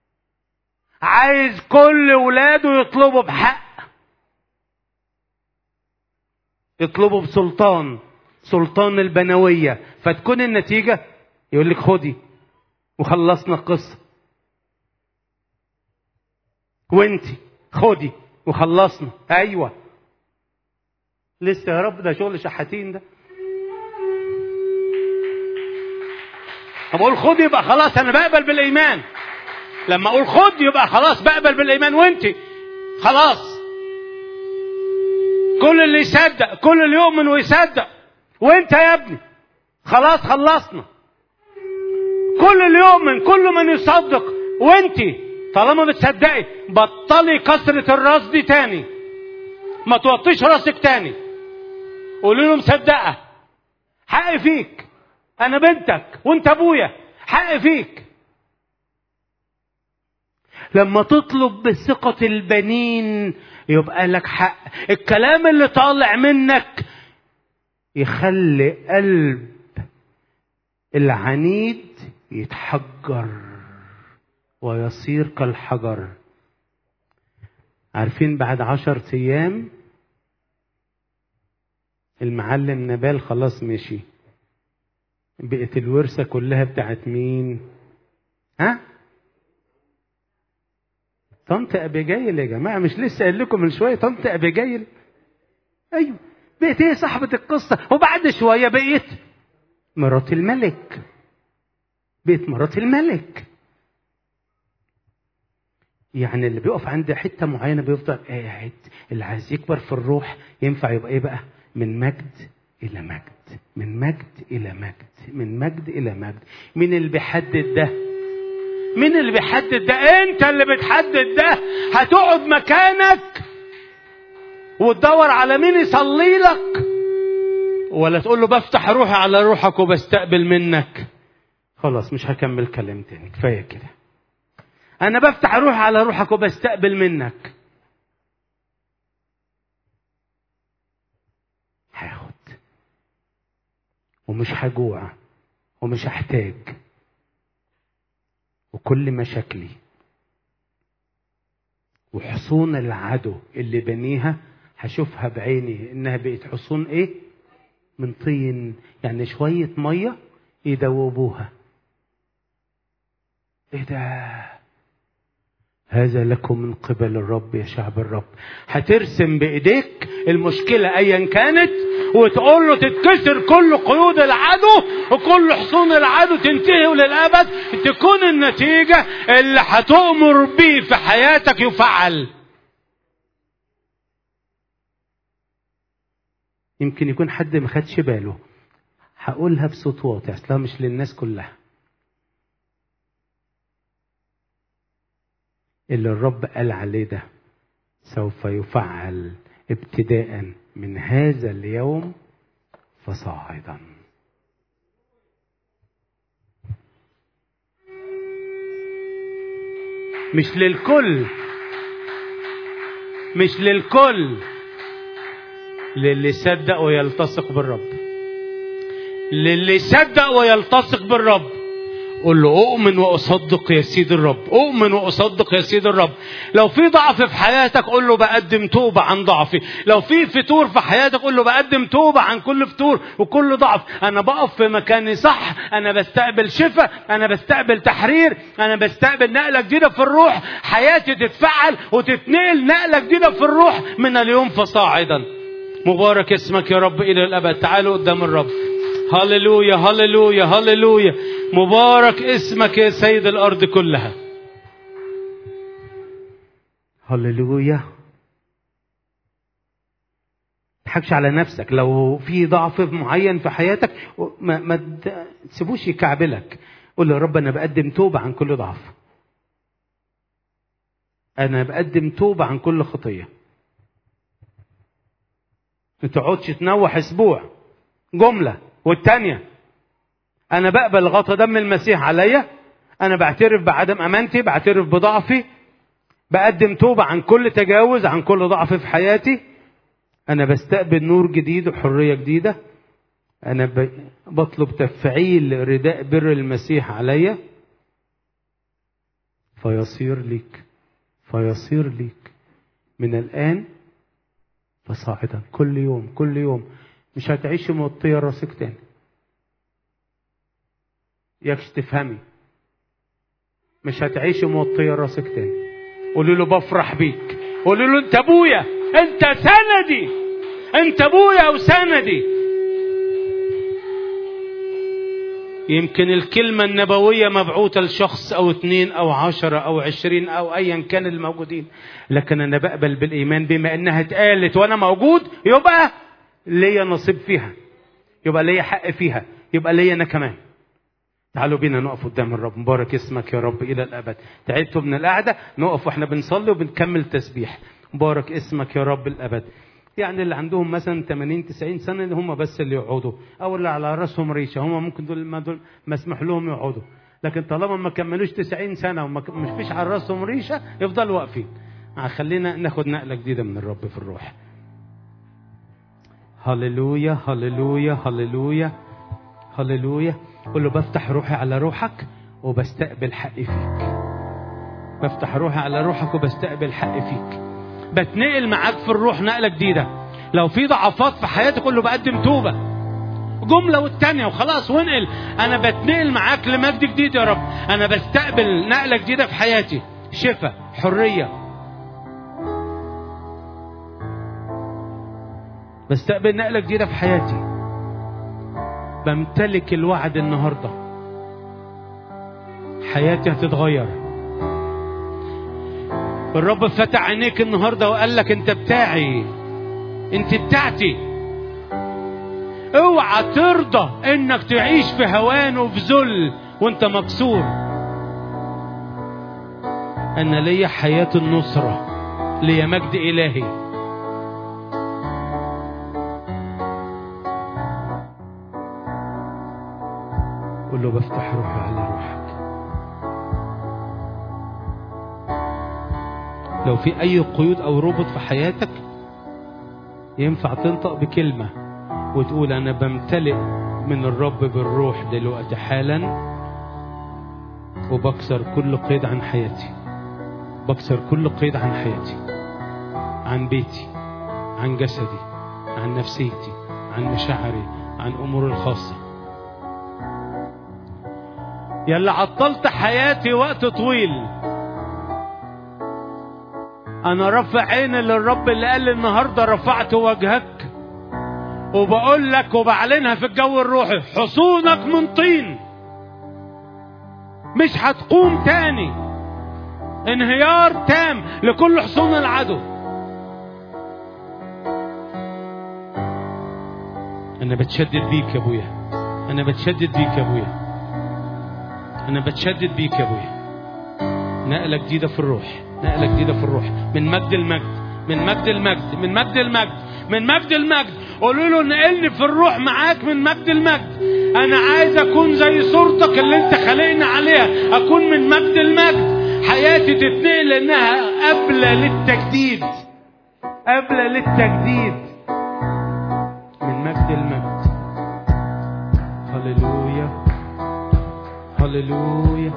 عايز كل ولاده يطلبوا بحق يطلبوا بسلطان سلطان البنوية فتكون النتيجة يقول لك خدي وخلصنا القصة وانتي خدي وخلصنا ايوه لسه يا رب ده شغل شحاتين ده لما اقول خد يبقى خلاص انا بقبل بالايمان لما اقول خد يبقى خلاص بقبل بالايمان وانت خلاص كل اللي يصدق كل اللي يؤمن ويصدق وانت يا ابني خلاص خلصنا كل اللي يؤمن كل من يصدق وانت طالما بتصدقي بطلي كسرة الراس دي تاني ما توطيش راسك تاني قولي له مصدقة حقي فيك أنا بنتك وأنت أبويا حقي فيك لما تطلب بثقة البنين يبقى لك حق الكلام اللي طالع منك يخلي قلب العنيد يتحجر ويصير كالحجر عارفين بعد عشر أيام المعلم نبال خلاص مشي بقت الورثة كلها بتاعت مين ها طنط أبيجايل يا جماعة مش لسه قايل لكم من شوية طنط أبيجايل أيوه بقت هي صاحبة القصة وبعد شوية بقيت مرات الملك بقت مرات الملك يعني اللي بيقف عند حته معينه بيفضل قاعد اللي عايز يكبر في الروح ينفع يبقى ايه بقى من مجد الى مجد من مجد الى مجد من مجد الى مجد مين اللي بيحدد ده مين اللي بيحدد ده انت اللي بتحدد ده هتقعد مكانك وتدور على مين يصلي لك ولا تقول له بفتح روحي على روحك وبستقبل منك خلاص مش هكمل كلام تاني كفايه كده انا بفتح روحي على روحك وبستقبل منك هاخد ومش هجوع ومش هحتاج وكل مشاكلي وحصون العدو اللي بنيها هشوفها بعيني انها بقت حصون ايه من طين يعني شوية مية يدوبوها ايه ده هذا لكم من قبل الرب يا شعب الرب هترسم بايديك المشكلة ايا كانت وتقول له تتكسر كل قيود العدو وكل حصون العدو تنتهي للابد تكون النتيجة اللي هتؤمر بيه في حياتك يفعل يمكن يكون حد ما خدش باله هقولها بصوت واطي اصلها مش للناس كلها اللي الرب قال عليه ده سوف يفعل ابتداء من هذا اليوم فصاعدا مش للكل مش للكل للي صدق ويلتصق بالرب للي صدق ويلتصق بالرب قول له اؤمن واصدق يا سيد الرب اؤمن واصدق يا سيد الرب لو في ضعف في حياتك قول له بقدم توبه عن ضعفي لو في فتور في حياتك قول له بقدم توبه عن كل فتور وكل ضعف انا بقف في مكاني صح انا بستقبل شفاء انا بستقبل تحرير انا بستقبل نقله جديده في الروح حياتي تتفعل وتتنقل نقله جديده في الروح من اليوم فصاعدا مبارك اسمك يا رب الى الابد تعالوا قدام الرب هللويا هللويا هللويا مبارك اسمك يا سيد الارض كلها هللويا تضحكش على نفسك لو في ضعف معين في حياتك ما, ما تسيبوش يكعبلك قول يا رب انا بقدم توبه عن كل ضعف انا بقدم توبه عن كل خطيه ما تقعدش تنوح اسبوع جمله والتانيه انا بقبل غطى دم المسيح عليا انا بعترف بعدم امانتي بعترف بضعفي بقدم توبه عن كل تجاوز عن كل ضعف في حياتي انا بستقبل نور جديد وحريه جديده انا بطلب تفعيل رداء بر المسيح عليا فيصير ليك فيصير ليك من الان فصاعدا كل يوم كل يوم مش هتعيشي موطيه راسك تاني ياكش تفهمي مش هتعيشي موطيه راسك تاني قولي له بفرح بيك قولي له انت ابويا انت سندي انت ابويا وسندي يمكن الكلمة النبوية مبعوثة لشخص أو اثنين أو عشرة أو عشرين أو أيا كان الموجودين لكن أنا بقبل بالإيمان بما إنها اتقالت وأنا موجود يبقى ليا نصيب فيها يبقى ليا حق فيها يبقى ليا أنا كمان تعالوا بينا نقف قدام الرب مبارك اسمك يا رب الى الابد تعبتوا من القعده نقف واحنا بنصلي وبنكمل تسبيح مبارك اسمك يا رب الابد يعني اللي عندهم مثلا 80 90 سنه اللي هم بس اللي يقعدوا او اللي على راسهم ريشه هم ممكن دول ما دول مسموح لهم يقعدوا لكن طالما ما كملوش 90 سنه وما مش فيش على راسهم ريشه يفضلوا واقفين خلينا ناخد نقله جديده من الرب في الروح هللويا هللويا هللويا هللويا قول له بفتح روحي على روحك وبستقبل حقي فيك بفتح روحي على روحك وبستقبل حقي فيك بتنقل معاك في الروح نقلة جديدة لو في ضعفات في حياتك قول له بقدم توبة جملة والتانية وخلاص وانقل أنا بتنقل معاك لمجد جديد يا رب أنا بستقبل نقلة جديدة في حياتي شفاء حرية بستقبل نقلة جديدة في حياتي بمتلك الوعد النهاردة حياتي هتتغير الرب فتح عينيك النهاردة وقال لك انت بتاعي انت بتاعتي اوعى ترضى انك تعيش في هوان وفي ذل وانت مكسور انا ليا حياة النصرة ليا مجد الهي قول له بفتح روحي على روحك لو في اي قيود او ربط في حياتك ينفع تنطق بكلمه وتقول انا بمتلئ من الرب بالروح دلوقتي حالا وبكسر كل قيد عن حياتي بكسر كل قيد عن حياتي عن بيتي عن جسدي عن نفسيتي عن مشاعري عن اموري الخاصه يلا عطلت حياتي وقت طويل انا رافع عيني للرب اللي قال لي النهارده رفعت وجهك وبقول لك وبعلنها في الجو الروحي حصونك من طين مش هتقوم تاني انهيار تام لكل حصون العدو انا بتشدد بيك يا ابويا انا بتشدد بيك يا ابويا انا بتشدد بيك يا ابويا نقله جديده في الروح نقله جديده في الروح من مجد المجد من مجد المجد من مجد المجد من مجد المجد قولوا له نقلني في الروح معاك من مجد المجد انا عايز اكون زي صورتك اللي انت خلقني عليها اكون من مجد المجد حياتي تتنقل لانها قابله للتجديد قابله للتجديد من مجد المجد هللويا هللويا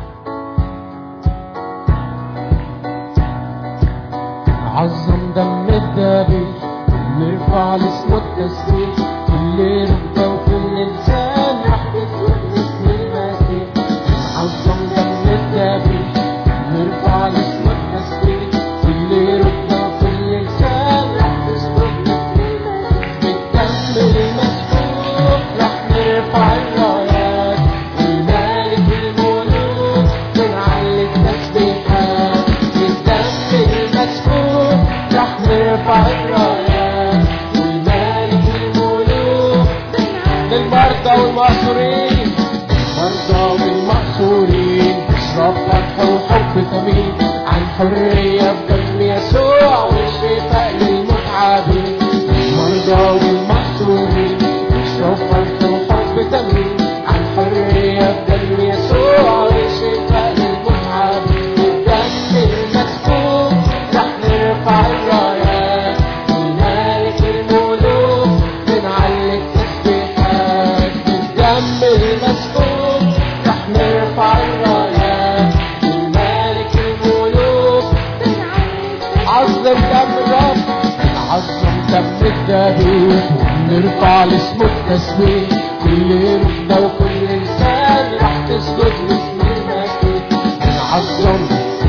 عظم دم الذبيح نرفع لاسمه التسبيح كل ركبة وكل لسان راح تسجد باسم المسيح عظم دم الذبيح نرفع لاسمه التسبيح كل ركبة وكل لسان راح تسجد باسم المسيح بالدم المسفوح راح نرفع الرايات والملك الملوك بنعلي التسبيحات بالدم المسفوح راح نرفع الرايات والملك الملوك للمرضى والمأسورين المرضى والمأسورين اشرب فرح وحب ثمين عن حرية بدم يسوع والشفاء للمتعبين المرضى والمأسورين اشرب فرح وحب ثمين عن حرية بدم يسوع والشفاء للمتعبين بالدم المسكوب رح نرفع الرايات والملك الملوك بنعلي التسبيحات بالدم المسكوب رح نرفع الرايات والملك الملوك عظم دم الرب عظم دم الذبيح ونرفع لاسمه التسبيح كل ركبة وكل لسان راح تسجد لاسم المسيح نعظم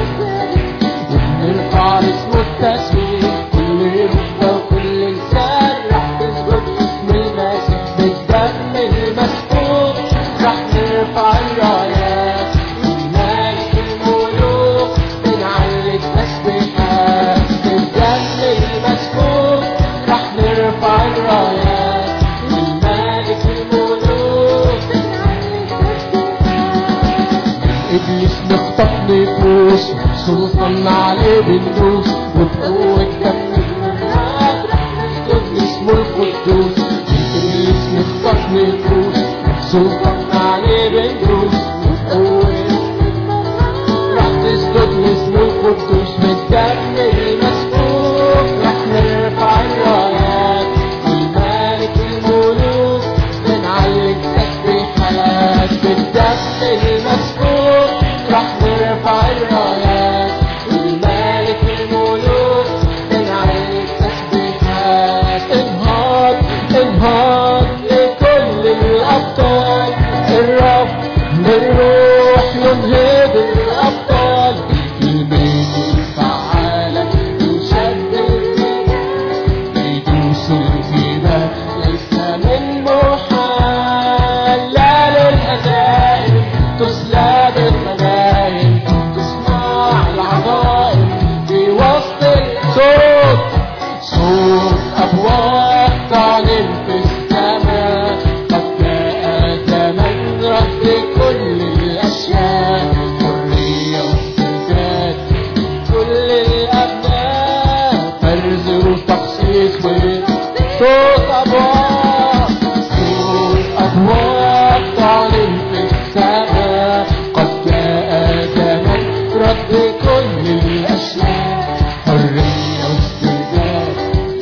ونرفع لاسمه التسبيح كل ركبة وكل لسان راح تسجد لاسم المسيح بالدم المسكوب راح نرفع الرايات والملك الملوك بنعلي التسبيحات بالدم المسكوب راح نرفع الرايات والملك الملوك ابليس نخطف نفوس سلطان عليه بندوس وبقوة دم النار نسجد اسمه القدوس ابليس نخطف نفوس سلطان عليه بندوس وبقوة راح تسجد لاسمه القدوس بالدم المسكوب راح نرفع الرايات والملك الملوك بنعلي التسبيحات بالدم المسكوب راح نرفع الرايات والملك الملوك بنعلي التسبيحات انهار انهار لكل الابطال الرب بالروح ينهض الابطال بالكلمات الفعالة يشدد يدوس الجبال ليس من محال لا للهزائم تسلى بالمدائن تسمع العظائم في وسط الصوت صوت أبواب تعلن في السماء قد جاء زمن رد كل الأشياء حرية واسترداد كل الأبناء فرز وتخصيص صوت أبواب صوت أبواب تعلن في السماء قد جاء زمن رد كل الأشياء حرية واسترداد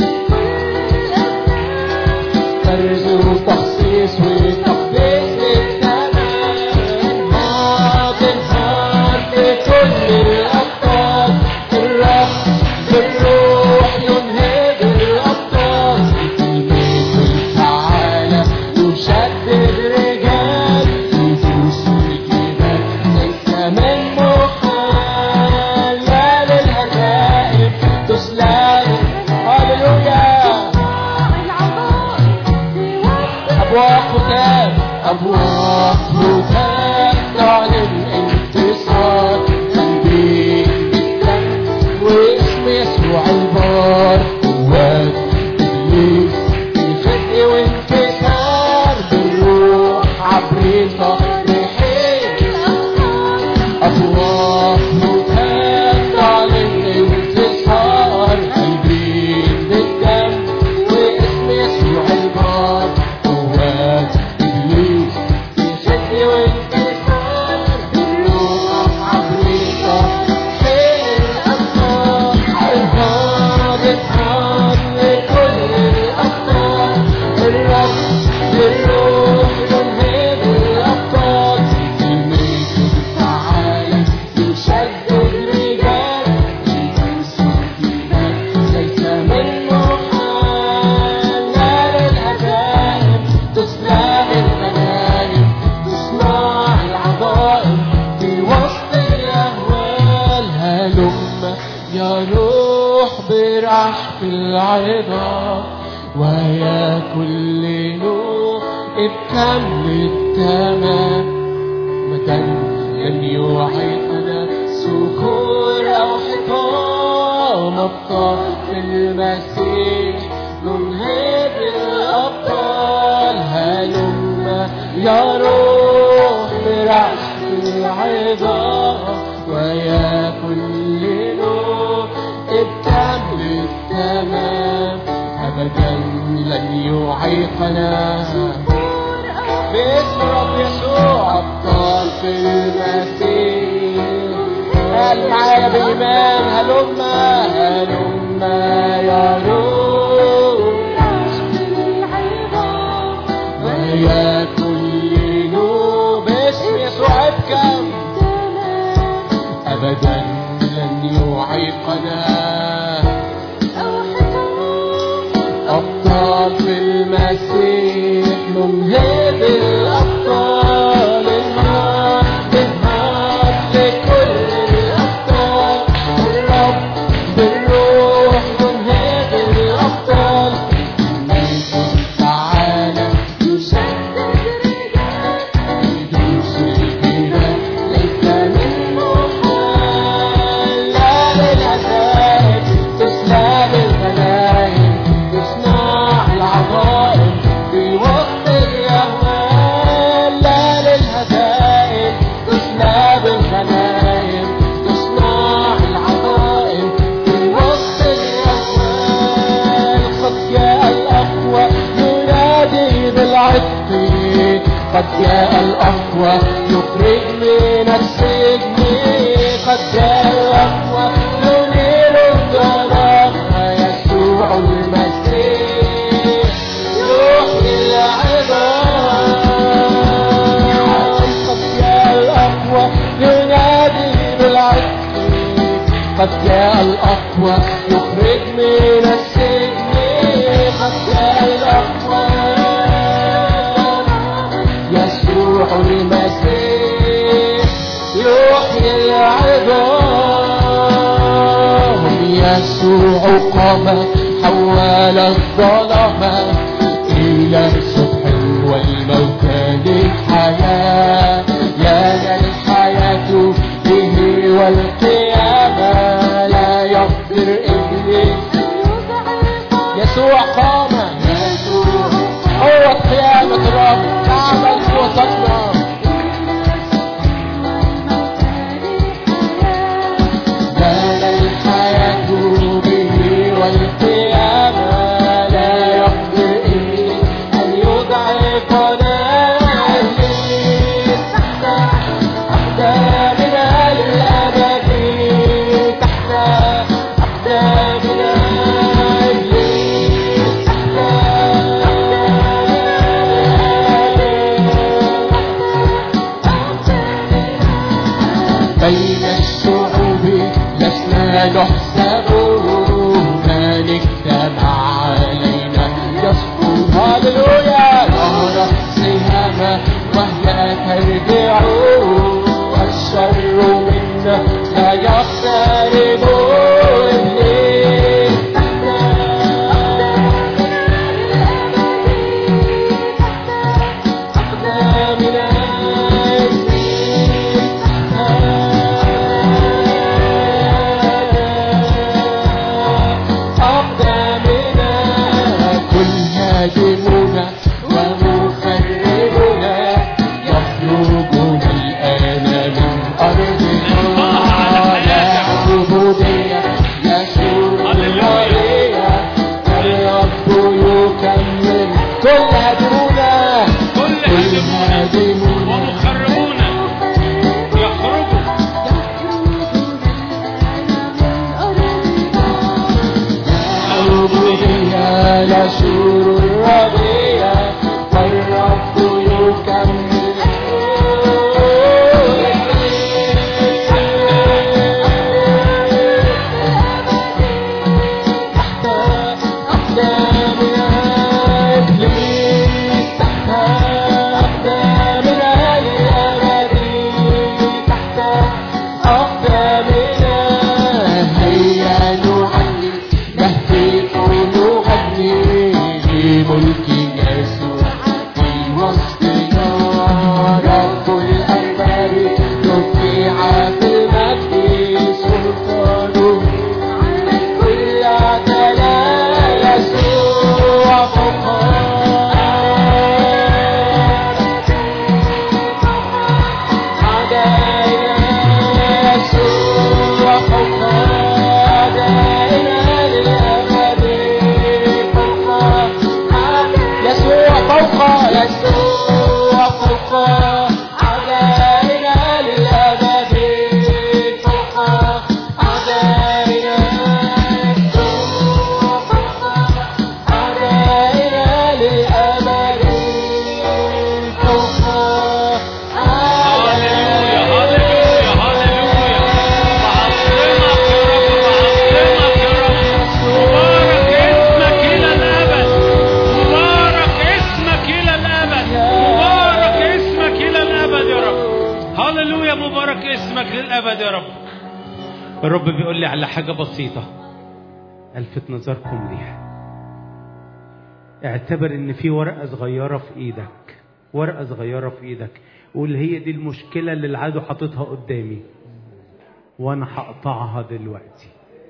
فرز وتخصيص وتقديس للزمان انهاض انهاض لكل الأبطال الرب بالروح ينهض الأبطال بالبيت برعش في العظام ويا كل نور بكمل التمام مكان لن يعيقنا صخور أو حيطان أبطال في المسيح ننهض الأبطال هلم يا روح برعش في العظام ويا كل نور ابتم التمام أبدا لن يعيقنا باسم رب يسوع أبطال في المسيح قال معايا بإيمان هلما هلما يا روح ويا كل نور باسم يسوع ابكم أبدا لن يعيقنا أبطال في المسيح ننهض الأبطال النار بالنار لكل الأبطال الرب بالروح ننهض الأبطال نيكون تعالى يسدد يدوس الجبال ليس منه حال لا للعذاب تسلم الغنايم تصنع العظائم في وقت اليوم لا للهزائم تسلم الغنايم تصنع العظائم في وقت اليوم قد جاء الأقوى ينادي بالعتق قد جاء الأقوى يخرج من السجن قد جاء الأقوى ينير الظلام يسوع المسيح يحيي العظام قد جاء الأقوى ينادي بالعتق قد جاء الأقوى يخرج من السجن قد جاء الأقوى يسوع المسيح يحيي العظام يسوع قام حول الظلمة إلى الصبح والموتى للحياة لنا الحياة به والقيامة لا يقدر إبليس يسوع قام يسوع هو قيامة الرب تعمل في وسطنا لنا الحياة به والقيامة لا يقدر إبليس أن يضعفنا إبليس تحت أقدامنا للأبد تحت أقدامنا إبليس تحت بين الشعوب لسنا نحسب مالك الابد يا رب الرب بيقول لي على حاجه بسيطه الفت نظركم ليها اعتبر ان في ورقه صغيره في ايدك ورقه صغيره في ايدك قول هي دي المشكله اللي العدو حاططها قدامي وانا هقطعها دلوقتي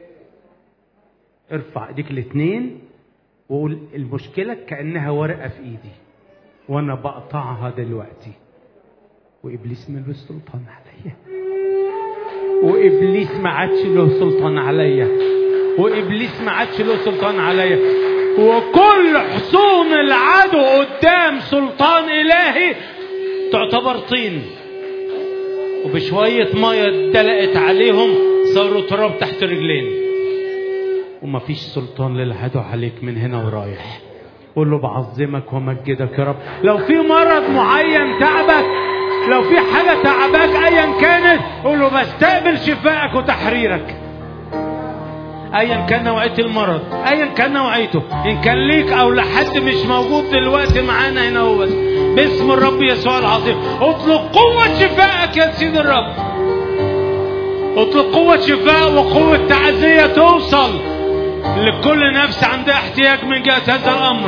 ارفع ايديك الاتنين وقول المشكله كانها ورقه في ايدي وانا بقطعها دلوقتي وابليس ملوش سلطان عليا وابليس ما عادش له سلطان عليا وابليس ما عادش له سلطان عليا وكل حصون العدو قدام سلطان الهي تعتبر طين وبشوية مية اتدلقت عليهم صاروا تراب تحت رجلين ومفيش سلطان للعدو عليك من هنا ورايح قول له بعظمك ومجدك يا رب لو في مرض معين تعبك لو في حاجة تعباك أيا كانت قول له بستقبل شفائك وتحريرك ايا كان نوعيه المرض ايا كان نوعيته ان كان ليك او لحد مش موجود دلوقتي معانا هنا هو بس باسم الرب يسوع العظيم اطلق قوه شفائك يا سيد الرب اطلق قوه شفاء وقوه تعزيه توصل لكل نفس عندها احتياج من جهه هذا الامر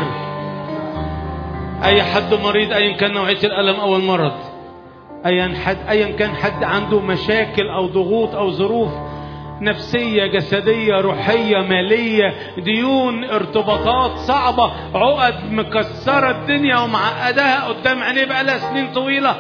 اي حد مريض ايا كان نوعيه الالم او المرض ايا حد ايا كان حد عنده مشاكل او ضغوط او ظروف نفسية جسدية روحية مالية ديون ارتباطات صعبة عقد مكسرة الدنيا ومعقداها قدام عينيه بقالها سنين طويلة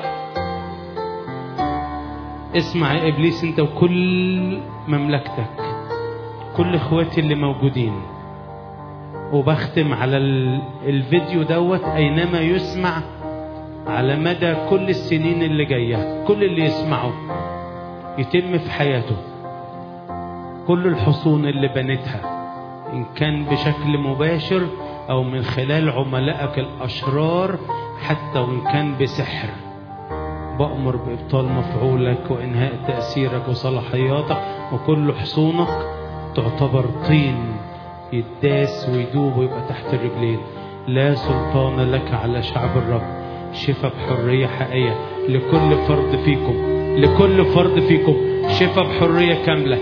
اسمع يا ابليس انت وكل مملكتك كل اخواتي اللي موجودين وبختم على ال- الفيديو دوت اينما يسمع على مدى كل السنين اللي جايه كل اللي يسمعه يتم في حياته كل الحصون اللي بنتها إن كان بشكل مباشر أو من خلال عملائك الأشرار حتى وإن كان بسحر بأمر بإبطال مفعولك وإنهاء تأثيرك وصلاحياتك وكل حصونك تعتبر طين يداس ويدوب ويبقى تحت الرجلين لا سلطان لك على شعب الرب شفاء بحرية حقيقية لكل فرد فيكم لكل فرد فيكم شفاء بحرية كاملة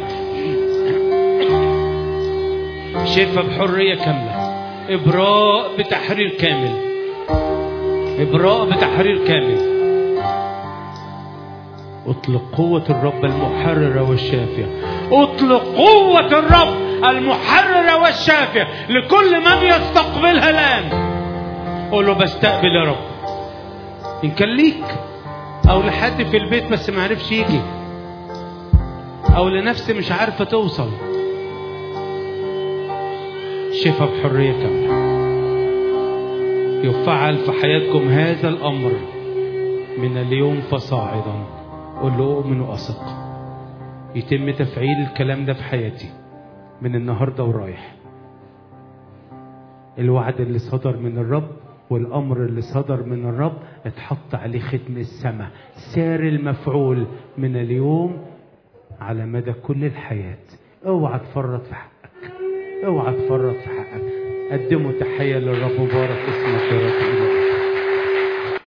شفاء بحرية كاملة إبراء بتحرير كامل إبراء بتحرير كامل اطلق قوة الرب المحررة والشافية اطلق قوة الرب المحررة والشافية لكل من يستقبلها الآن قول له بستقبل يا رب إن كان ليك أو لحد في البيت بس ما عرفش يجي أو لنفس مش عارفة توصل شفاء بحرية كاملة يفعل في حياتكم هذا الأمر من اليوم فصاعدا قل له أؤمن وأثق يتم تفعيل الكلام ده في حياتي من النهاردة ورايح الوعد اللي صدر من الرب والأمر اللي صدر من الرب اتحط عليه ختم السماء سار المفعول من اليوم على مدى كل الحياة اوعى تفرط في حقك اوعى تفرط في حقك قدموا تحية للرب مبارك اسمك يا رب